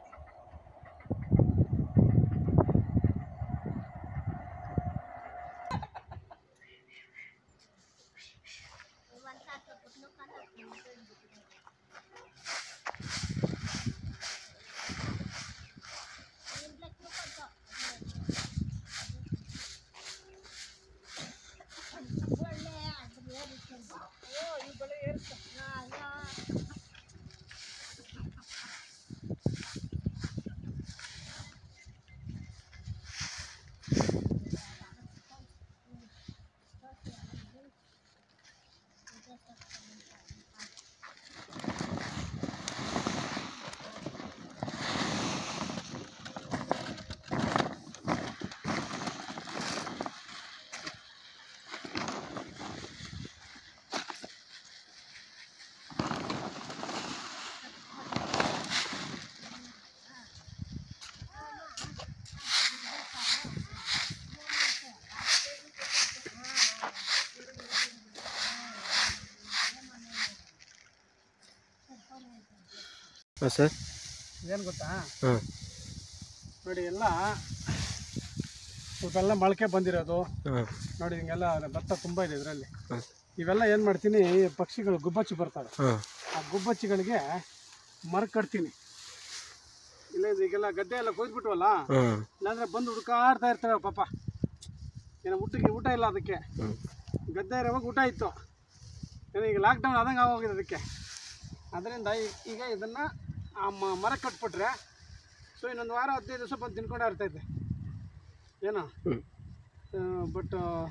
ಹಾಂ ಸರ್ ಏನು ಗೊತ್ತಾ ಹಾಂ ನೋಡಿ ಎಲ್ಲ ಸ್ವಲ್ಪ ಎಲ್ಲ ಮೊಳಕೆ ಬಂದಿರೋದು ಹಾಂ ನೋಡಿ ಹಿಂಗೆಲ್ಲ ಭತ್ತ ತುಂಬ ಇದೆ ಇದರಲ್ಲಿ ಹಾಂ ಇವೆಲ್ಲ ಏನು ಮಾಡ್ತೀನಿ ಪಕ್ಷಿಗಳು ಗುಬ್ಬಚ್ಚಿ ಬರ್ತವೆ ಹಾಂ ಆ ಗುಬ್ಬಚ್ಚಿಗಳಿಗೆ ಮರ ಕಟ್ತೀನಿ ಇಲ್ಲ ಇದು ಈಗೆಲ್ಲ ಗದ್ದೆ ಎಲ್ಲ ಕೊಯ್ದ್ಬಿಟ್ವಲ್ಲ ಹಾಂ ಇಲ್ಲಾಂದ್ರೆ ಬಂದು ಹುಡುಕಾಡ್ತಾ ಇರ್ತವೆ ಪಾಪ ಏನೋ ಊಟಕ್ಕೆ ಊಟ ಇಲ್ಲ ಅದಕ್ಕೆ ಹ್ಞೂ ಗದ್ದೆ ಇರೋವಾಗ ಊಟ ಇತ್ತು ಏನೋ ಈಗ ಲಾಕ್ಡೌನ್ ಆದಂಗೆ ಆಗೋಗಿದೆ ಅದಕ್ಕೆ ಅದರಿಂದ ಈಗ ಇದನ್ನು ಆ ಮ- ಮರ ಕಟ್ಬಿಟ್ರೆ ಸೊ ಇನ್ನೊಂದು ವಾರ ಹದಿನೈದು ದಿವಸ ಬಂದು ತಿನ್ಕೊಂಡೇ ಇರ್ತೈತೆ ಏನೋ ಹ್ಞೂ ಬಟ್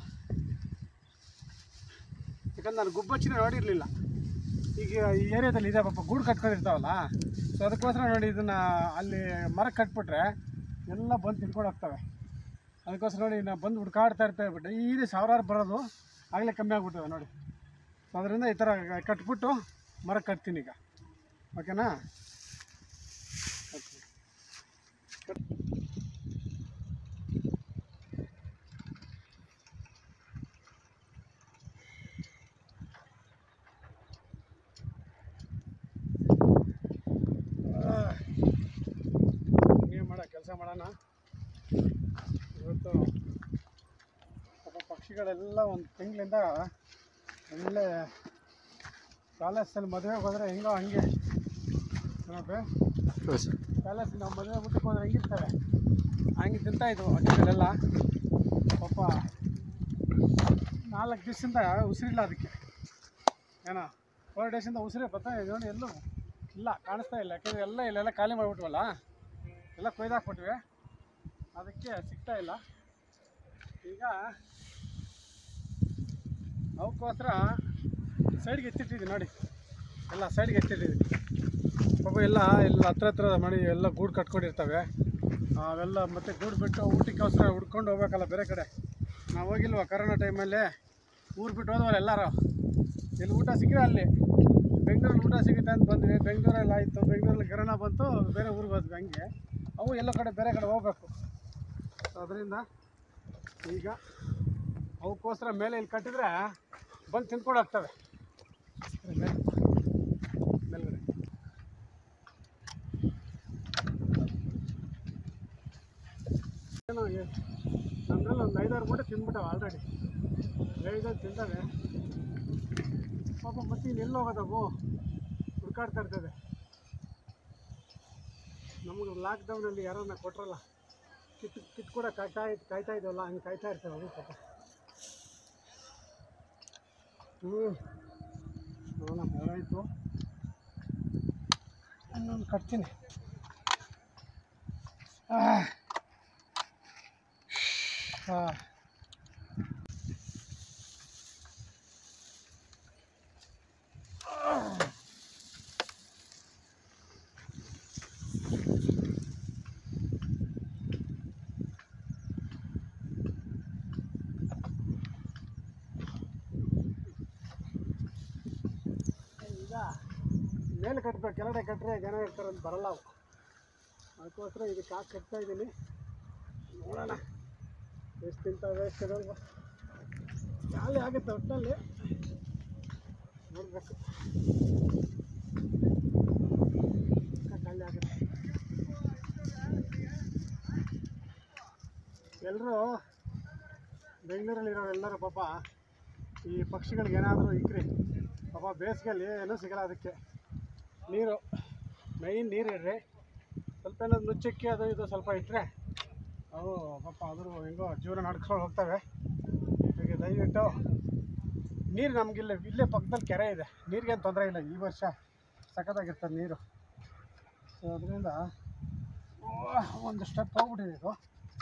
ಯಾಕಂದ್ರೆ ನಾನು ಗುಬ್ಬಚ್ಚಿನ ನೋಡಿರಲಿಲ್ಲ ಈಗ ಈ ಏರಿಯಾದಲ್ಲಿ ಇದೆ ಪಾಪ ಗೂಡು ಕಟ್ಕೊಂಡಿರ್ತಾವಲ್ಲ ಸೊ ಅದಕ್ಕೋಸ್ಕರ ನೋಡಿ ಇದನ್ನು ಅಲ್ಲಿ ಮರ ಕಟ್ಬಿಟ್ರೆ ಎಲ್ಲ ಬಂದು ತಿನ್ಕೊಂಡು ಹೋಗ್ತವೆ ಅದಕ್ಕೋಸ್ಕರ ನೋಡಿ ನಾವು ಬಂದು ಹುಡ್ಕಾಡ್ತಾ ಇರ್ತೇವೆ ಬಟ್ ಡೈಲಿ ಸಾವಿರಾರು ಬರೋದು ಆಗಲೇ ಕಮ್ಮಿ ಆಗ್ಬಿಟ್ಟಿದೆ ನೋಡಿ ಸೊ ಅದರಿಂದ ಈ ಥರ ಕಟ್ಬಿಟ್ಟು ಮರ ಕಟ್ತೀನಿ ಈಗ ಓಕೆನಾ ಓಕೆ ನೀವು ಮಾಡೋ ಕೆಲಸ ಮಾಡೋಣ ಇವತ್ತು ಪಾಪ ಪಕ್ಷಿಗಳೆಲ್ಲ ಒಂದು ತಿಂಗಳಿಂದ ಒಳ್ಳೆ ಪ್ಯಾಲೇಸಲ್ಲಿ ಮದುವೆಗೆ ಹೋದರೆ ಹೆಂಗೋ ಹಂಗೆ ನೋಡ್ರಿ ಹಾಂ ಸರ್ ಪ್ಯಾಲೇಸ್ ನಾವು ಮದುವೆ ಊಟಕ್ಕೆ ಹೋದ್ರೆ ಹೆಂಗಿರ್ತವೆ ಹಂಗೆ ತಿಂತಾ ಇದ್ವು ಹಕ್ಕಿಗಳೆಲ್ಲ ಪಾಪ ನಾಲ್ಕು ದಿವಸದಿಂದ ಉಸಿರಿಲ್ಲ ಅದಕ್ಕೆ ಏನೋ ಫೋರ್ ಡೇಸಿಂದ ಉಸಿರೇ ಬರ್ತಾ ಇದೆ ನೋಡಿ ಎಲ್ಲೂ ಇಲ್ಲ ಕಾಣಿಸ್ತಾ ಇಲ್ಲ ಯಾಕೆಂದರೆ ಎಲ್ಲ ಇಲ್ಲೆಲ್ಲ ಖಾಲಿ ಮಾಡಿಬಿಟ್ವಲ್ಲ ಎಲ್ಲ ಕೊಯ್ದಾಕ್ಬಿಟ್ವಿ ಅದಕ್ಕೆ ಸಿಗ್ತಾ ಇಲ್ಲ ಈಗ ಅವಕ್ಕೋಸ್ಕರ ಸೈಡ್ಗೆ ಎತ್ತಿಟ್ಟಿದ್ದೀನಿ ನೋಡಿ ಎಲ್ಲ ಸೈಡ್ಗೆ ಎತ್ತಿಟ್ಟಿದ್ದೀನಿ ಪಾಪ ಎಲ್ಲ ಎಲ್ಲ ಹತ್ರ ಹತ್ರ ಮಾಡಿ ಎಲ್ಲ ಗೂಡು ಕಟ್ಕೊಂಡಿರ್ತವೆ ಅವೆಲ್ಲ ಮತ್ತೆ ಗೂಡು ಬಿಟ್ಟು ಊಟಕ್ಕೋಸ್ಕರ ಹುಡ್ಕೊಂಡು ಹೋಗ್ಬೇಕಲ್ಲ ಬೇರೆ ಕಡೆ ನಾವು ಹೋಗಿಲ್ವ ಕರೋನಾ ಟೈಮಲ್ಲಿ ಊರು ಬಿಟ್ಟು ಹೋದವಲ್ಲ ಎಲ್ಲರೂ ಇಲ್ಲಿ ಊಟ ಸಿಕ್ಕರೆ ಅಲ್ಲಿ ಬೆಂಗಳೂರಲ್ಲಿ ಊಟ ಸಿಗುತ್ತೆ ಅಂತ ಬಂದ್ವಿ ಬೆಂಗಳೂರಲ್ಲಿ ಆಯಿತು ಬೆಂಗಳೂರಲ್ಲಿ ಕರೋನಾ ಬಂತು ಬೇರೆ ಊರಿಗೆ ಹೋದ್ವಿ ಹಂಗೆ ಅವು ಎಲ್ಲ ಕಡೆ ಬೇರೆ ಕಡೆ ಹೋಗ್ಬೇಕು ಅದರಿಂದ ಈಗ ಅವಕ್ಕೋಸ್ಕರ ಮೇಲೆ ಇಲ್ಲಿ ಕಟ್ಟಿದ್ರೆ ಬಂದು ತಿನ್ಕೊಂಡು ಹೋಗ್ತವೆ ಮೇಲೆ ಮೇಲ್ಗಡೆ ಏನೋ ನಮ್ಮದ್ರಲ್ಲಿ ಒಂದು ಐದಾರು ಮೂಟೆ ತಿಂದ್ಬಿಟ್ಟವೆ ಆಲ್ರೆಡಿ ಐದಾರು ತಿಂತವೆ ಪಾಪ ಮತ್ತೆ ಇನ್ನು ಎಲ್ಲಿ ಹೋಗೋದವು ಹುಡ್ಕಾಡ್ತಾ ಇರ್ತದೆ ನಮಗೆ ಲಾಕ್ಡೌನಲ್ಲಿ ಯಾರನ್ನ ಕೊಟ್ರಲ್ಲ ಕಿತ್ತು ಕಿತ್ತು ಕೂಡ ಕಾಯ್ತಾ ಇತ್ತು ಕಾಯ್ತಾ ಇದ್ದವಲ್ಲ ಹಂಗೆ ಕಾಯ್ತಾ ಇರ್ತವೆ ಅವು ಪಾಪ ಹ್ಞೂ ನೋಡೋಣ ಬೆಳಗಾಯಿತು ಇನ್ನೊಂದು ಕಟ್ತೀನಿ ಹಾಂ ಈಗ ಮೇಲೆ ಕಟ್ಬೇಕು ಕೆಳಗಡೆ ಕಟ್ಟರೆ ಜನ ಇರ್ತಾರೆ ಅಂತ ಬರಲ್ಲ ಅವು ಅದಕ್ಕೋಸ್ಕರ ಇದಕ್ಕೆ ಹಾಕಿ ಕಟ್ತಾ ಇದ್ದೀನಿ ನೋಡೋಣ ಎಷ್ಟು ತಿಂತಾವೆ ಎಷ್ಟು ಇರೋಲ್ವ ಖಾಲಿ ಆಗುತ್ತೆ ಒಟ್ಟಲ್ಲಿ ನೋಡಬೇಕು ಖಾಲಿ ಆಗುತ್ತೆ ಎಲ್ಲರೂ ಬೆಂಗಳೂರಲ್ಲಿರೋ ಎಲ್ಲರೂ ಪಾಪ ಈ ಪಕ್ಷಿಗಳಿಗೆ ಏನಾದರೂ ಇಕ್ರಿ ಪಾಪ ಬೇಸಿಗೆಯಲ್ಲಿ ಏನೂ ಸಿಗಲ್ಲ ಅದಕ್ಕೆ ನೀರು ಮೈನ್ ನೀರು ಇಡ್ರಿ ಸ್ವಲ್ಪ ಏನಾದ್ರು ನುಚ್ಚಕ್ಕಿ ಅದು ಇದು ಸ್ವಲ್ಪ ಇಟ್ಟರೆ ಅವು ಪಾಪ ಅದ್ರ ಹೆಂಗೋ ಜೀವನ ನಡ್ಕೊಂಡು ಹೋಗ್ತವೆ ಹಾಗೆ ದಯವಿಟ್ಟು ನೀರು ನಮಗಿಲ್ಲ ಇಲ್ಲೇ ಪಕ್ಕದಲ್ಲಿ ಕೆರೆ ಇದೆ ನೀರಿಗೇನು ತೊಂದರೆ ಇಲ್ಲ ಈ ವರ್ಷ ಸಖತ್ತಾಗಿರ್ತದೆ ನೀರು ಸೊ ಅದರಿಂದ ಒಂದು ಸ್ಟೆಪ್ ಹೋಗ್ಬಿಟ್ಟಿದೆ ಇದು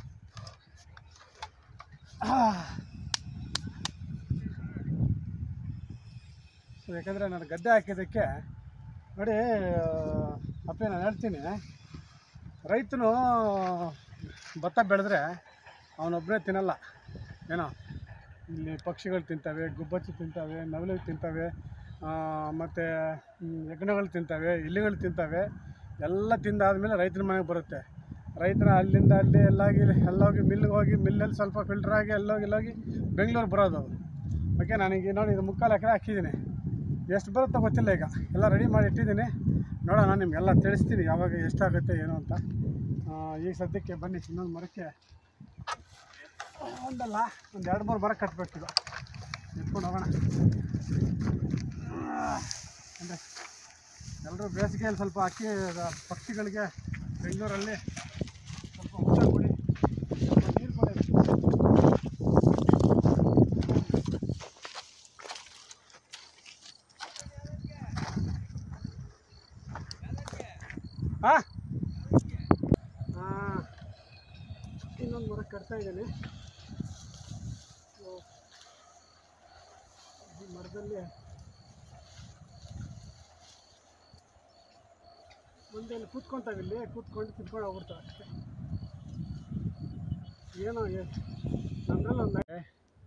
ಸೊ ಯಾಕಂದರೆ ನಾನು ಗದ್ದೆ ಹಾಕಿದ್ದಕ್ಕೆ ನೋಡಿ ಅಪ್ಪೆ ನಾನು ಹೇಳ್ತೀನಿ ರೈತನು ಭತ್ತ ಬೆಳೆದ್ರೆ ಅವನೊಬ್ಬನೇ ತಿನ್ನಲ್ಲ ಏನೋ ಇಲ್ಲಿ ಪಕ್ಷಿಗಳು ತಿಂತವೆ ಗುಬ್ಬಚ್ಚಿ ತಿಂತವೆ ನವಿಲು ತಿಂತವೆ ಮತ್ತು ಹೆಗ್ಣಗಳು ತಿಂತವೆ ಇಲಿಗಳು ತಿಂತವೆ ಎಲ್ಲ ತಿಂದಾದ್ಮೇಲೆ ರೈತನ ಮನೆಗೆ ಬರುತ್ತೆ ರೈತನ ಅಲ್ಲಿಂದ ಅಲ್ಲಿ ಎಲ್ಲಾಗಿ ಎಲ್ಲೋಗಿ ಮಿಲ್ಗೆ ಹೋಗಿ ಮಿಲ್ಲಲ್ಲಿ ಸ್ವಲ್ಪ ಫಿಲ್ಟ್ರ್ ಆಗಿ ಎಲ್ಲೋಗಿ ಎಲ್ಲೋಗಿ ಬೆಂಗಳೂರು ಬರೋದು ಅದು ಓಕೆ ನನಗೆ ನೋಡಿ ಇದು ಮುಕ್ಕಾಲು ಎಕರೆ ಹಾಕಿದ್ದೀನಿ ಎಷ್ಟು ಬರುತ್ತೋ ಗೊತ್ತಿಲ್ಲ ಈಗ ಎಲ್ಲ ರೆಡಿ ಮಾಡಿ ಇಟ್ಟಿದ್ದೀನಿ ನೋಡೋಣ ನಿಮಗೆಲ್ಲ ತಿಳಿಸ್ತೀನಿ ಯಾವಾಗ ಎಷ್ಟಾಗುತ್ತೆ ಏನು ಅಂತ ಆ, ಈಗ ಸದ್ಯಕ್ಕೆ ಬನ್ನಿ ಇನ್ನೊಂದು ಮರಕ್ಕೆ ಒಂದಲ್ಲ ಒಂದು ಎರಡು ಮೂರು ಮರ ಕಟ್ಬೇಕಿದು ಎತ್ಕೊಂಡು ಹೋಗೋಣ ಅಂದರೆ ಎಲ್ಲರೂ ಬೇಸಿಗೆಯಲ್ಲಿ ಸ್ವಲ್ಪ ಅಕ್ಕಿ ಪಕ್ಷಿಗಳಿಗೆ ಬೆಂಗಳೂರಲ್ಲಿ ಸ್ವಲ್ಪ ಊಟ ಕೊಡಿ ಸ್ವಲ್ಪ ನೀರು ಕೊಡಿ ಹಾಂ ಹಾಂ ಇನ್ನೊಂದು ಮರ ಕಟ್ತಾ ಇದ್ದೀನಿ ಸೊ, ಈ ಮರದಲ್ಲಿ ಮುಂದೆ ಇಲ್ಲಿ ಕೂತ್ಕೊಂತಾವೆ ಇಲ್ಲಿ ಕೂತ್ಕೊಂಡು ತಿನ್ಕೊಂಡು ಹೋಗ್ಬಿಡ್ತಾವೆ ಅಷ್ಟೇ ಏನೋ ನಮ್ಮದ್ರಲ್ಲಿ ಒಂದು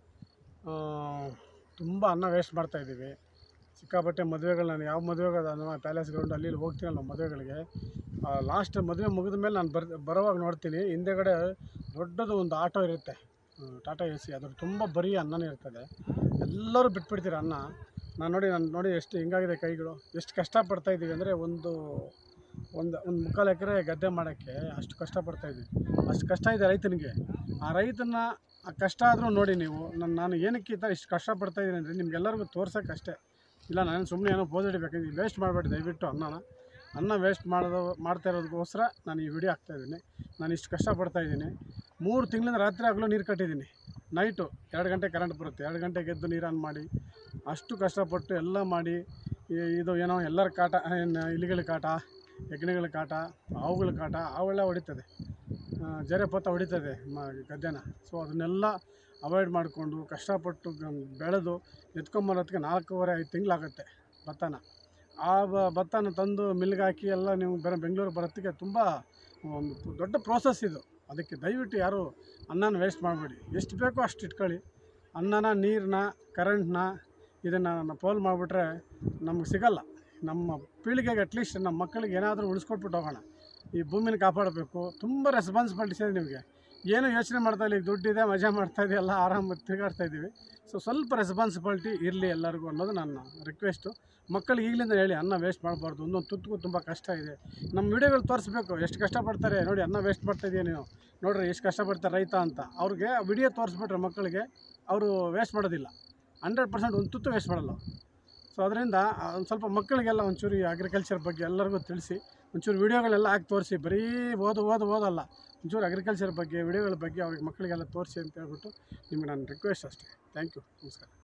ತುಂಬ ಅನ್ನ ವೇಸ್ಟ್ ಮಾಡ್ತಾ ಇದ್ದೀವಿ ಸಿಕ್ಕಾಪಟ್ಟೆ ಮದುವೆಗಳು ನಾನು ಯಾವ ಮದುವೆಗೆ ನಾನು ಪ್ಯಾಲೇಸ್ ಗ್ರೌಂಡ್ ಅಲ್ಲಿ ಇಲ್ಲಿ ಹೋಗ್ತೀನಲ್ಲ ಮದುವೆಗಳಿಗೆ ಲಾಸ್ಟ್ ಮದುವೆ ಮುಗಿದ ಮೇಲೆ ನಾನು ಬರ್ ಬರೋವಾಗ ನೋಡ್ತೀನಿ ಹಿಂದೆಗಡೆ ದೊಡ್ಡದು ಒಂದು ಆಟೋ ಇರುತ್ತೆ ಟಾಟಾ ಎ ಸಿ ಅದ್ರ ತುಂಬ ಬರೀ ಅನ್ನನೇ ಇರ್ತದೆ ಎಲ್ಲರೂ ಬಿಟ್ಬಿಡ್ತೀರ ಅನ್ನ ನಾನು ನೋಡಿ ನಾನು ನೋಡಿ ಎಷ್ಟು ಹಿಂಗಾಗಿದೆ ಕೈಗಳು ಎಷ್ಟು ಕಷ್ಟಪಡ್ತಾ ಇದ್ದೀವಿ ಅಂದರೆ ಒಂದು ಒಂದು ಒಂದು ಮುಕ್ಕಾಲು ಎಕರೆ ಗದ್ದೆ ಮಾಡೋಕ್ಕೆ ಅಷ್ಟು ಕಷ್ಟಪಡ್ತಾ ಇದ್ದೀವಿ ಅಷ್ಟು ಕಷ್ಟ ಇದೆ ರೈತನಿಗೆ ಆ ರೈತನ ಆ ಕಷ್ಟ ಆದರೂ ನೋಡಿ ನೀವು ನಾನು ನಾನು ಏನಕ್ಕೆ ಈ ಥರ ಇಷ್ಟು ಕಷ್ಟಪಡ್ತಾ ಇದ್ದೀನಿ ಅಂದರೆ ನಿಮ್ಗೆಲ್ಲರಿಗೂ ತೋರ್ಸೋಕ್ಕೆ ಅಷ್ಟೇ ಇಲ್ಲ ನಾನು ಸುಮ್ಮನೆ ಏನೋ ಪೋಸ್ ಹಿಡಿಬೇಕಂದ್ರೆ ವೇಸ್ಟ್ ಮಾಡಬೇಡಿ ದಯವಿಟ್ಟು ಅನ್ನನ ಅನ್ನ ವೇಸ್ಟ್ ಮಾಡೋದು ಮಾಡ್ತಾ ಇರೋದಕ್ಕೋಸ್ಕರ ನಾನು ಈ ವಿಡಿಯೋ ಹಾಕ್ತಾಯಿದ್ದೀನಿ ನಾನು ಇಷ್ಟು ಕಷ್ಟಪಡ್ತಾ ಇದ್ದೀನಿ ಮೂರು ತಿಂಗಳಿಂದ ರಾತ್ರಿ ಆಗಲೂ ನೀರು ಕಟ್ಟಿದ್ದೀನಿ ನೈಟು ಎರಡು ಗಂಟೆ ಕರೆಂಟ್ ಬರುತ್ತೆ ಎರಡು ಗಂಟೆಗೆ ಎದ್ದು ನೀರು ಆನ್ ಮಾಡಿ ಅಷ್ಟು ಕಷ್ಟಪಟ್ಟು ಎಲ್ಲ ಮಾಡಿ ಈ- ಇದು ಏನೋ ಎಲ್ಲರ ಕಾಟ ಏನು ಇಲಿಗಳ ಕಾಟ ಹೆಗ್ಣಗಳ ಕಾಟ ಹಾವುಗಳ ಕಾಟ ಅವೆಲ್ಲ ಹೊಡಿತದೆ ಆ, ಜರೆ ಪತ್ತ ಹೊಡಿತದೆ ಮ ಗದ್ದೆನ ಸೊ ಅದನ್ನೆಲ್ಲ ಅವಾಯ್ಡ್ ಮಾಡಿಕೊಂಡು ಕಷ್ಟಪಟ್ಟು ಗ- ಬೆಳೆದು ಎತ್ಕೊಂಬರೋದಕ್ಕೆ ನಾಲ್ಕೂವರೆ ಐದು ತಿಂಗಳಾಗುತ್ತೆ ಭತ್ತನ ಆ ಬ- ಭತ್ತನ ತಂದು ಮಿಲ್ಗೆ ಹಾಕಿ ಎಲ್ಲ ನೀವು ಬೇರೆ ಬೆಂಗಳೂರು ಬರೋದಕ್ಕೆ ತುಂಬ ಒಂದು ದೊಡ್ಡ ಪ್ರೋಸೆಸ್ ಇದು ಅದಕ್ಕೆ ದಯವಿಟ್ಟು ಯಾರು ಅನ್ನನ ವೇಸ್ಟ್ ಮಾಡಬೇಡಿ ಎಷ್ಟು ಬೇಕೋ ಅಷ್ಟು ಇಟ್ಕೊಳ್ಳಿ ಅನ್ನನ ನೀರನ್ನ ಕರೆಂಟ್ನ ಇದನ್ನು ಪೋಲ್ ಮಾಡಿಬಿಟ್ರೆ ನಮ್ಗೆ ಸಿಗಲ್ಲ ನಮ್ಮ ಪೀಳಿಗೆಗೆ ಅಟ್ಲೀಸ್ಟ್ ನಮ್ಮ ಮಕ್ಕಳಿಗೆ ಏನಾದರೂ ಉಳಿಸ್ಕೊಟ್ಬಿಟ್ಟು ಹೋಗೋಣ ಈ ಭೂಮಿನ ಕಾಪಾಡಬೇಕು ತುಂಬ ರೆಸ್ಪಾನ್ಸಿಬಿಲಿಟೀಸ್ ಇದೆ ನಿಮಗೆ ಏನು ಯೋಚನೆ ಮಾಡ್ತಾ ಇಲ್ಲ ಈಗ ದುಡ್ಡಿದೆ ಮಜಾ ಮಾಡ್ತಾ ಇದೆ ಎಲ್ಲ ಆರಾಮ ತಿರುಗಾಡ್ತಾ ಇದ್ದೀವಿ ಸೊ ಸ್ವಲ್ಪ ರೆಸ್ಪಾನ್ಸಿಬಿಲಿಟಿ ಇರಲಿ ಎಲ್ಲರಿಗೂ ಅನ್ನೋದು ನನ್ನ ರಿಕ್ವೆಸ್ಟು ಮಕ್ಕಳಿಗೆ ಈಗಲಿಂದ ಹೇಳಿ ಅನ್ನ ವೇಸ್ಟ್ ಮಾಡಬಾರ್ದು ಒಂದೊಂದು ತುತ್ತಿಗೂ ತುಂಬ ಕಷ್ಟ ಇದೆ ನಮ್ಮ ವಿಡಿಯೋಗಳು ತೋರಿಸ್ಬೇಕು ಎಷ್ಟು ಕಷ್ಟಪಡ್ತಾರೆ ನೋಡಿ ಅನ್ನ ವೇಸ್ಟ್ ಮಾಡ್ತಾ ಇದೀಯ ನೀವು ನೋಡ್ರಿ ಎಷ್ಟು ಕಷ್ಟಪಡ್ತಾರೆ ರೈತ ಅಂತ ಅವ್ರಿಗೆ ವಿಡಿಯೋ ತೋರಿಸ್ಬಿಟ್ರೆ ಮಕ್ಕಳಿಗೆ ಅವರು ವೇಸ್ಟ್ ಮಾಡೋದಿಲ್ಲ ಹಂಡ್ರೆಡ್ ಪರ್ಸೆಂಟ್ ಒಂದು ತುತ್ತು ವೇಸ್ಟ್ ಮಾಡಲ್ಲ ಸೊ ಅದರಿಂದ ಒಂದು ಸ್ವಲ್ಪ ಮಕ್ಕಳಿಗೆಲ್ಲ ಒಂಚೂರು ಈ ಅಗ್ರಿಕಲ್ಚರ್ ಬಗ್ಗೆ ಎಲ್ಲರಿಗೂ ತಿಳಿಸಿ ಒಂಚೂರು ವೀಡಿಯೋಗಳೆಲ್ಲ ಹಾಕಿ ತೋರಿಸಿ ಬರೀ ಓದು ಓದು ಓದಲ್ಲ ಒಂಚೂರು ಅಗ್ರಿಕಲ್ಚರ್ ಬಗ್ಗೆ ವಿಡಿಯೋಗಳ ಬಗ್ಗೆ ಅವ್ರಿಗೆ ಮಕ್ಕಳಿಗೆಲ್ಲ ತೋರಿಸಿ ಅಂತ ಹೇಳ್ಬಿಟ್ಟು ನಿಮ್ಗೆ ನಾನು ರಿಕ್ವೆಸ್ಟ್ ಅಷ್ಟೇ ಥ್ಯಾಂಕ್ ಯು ನಮಸ್ಕಾರ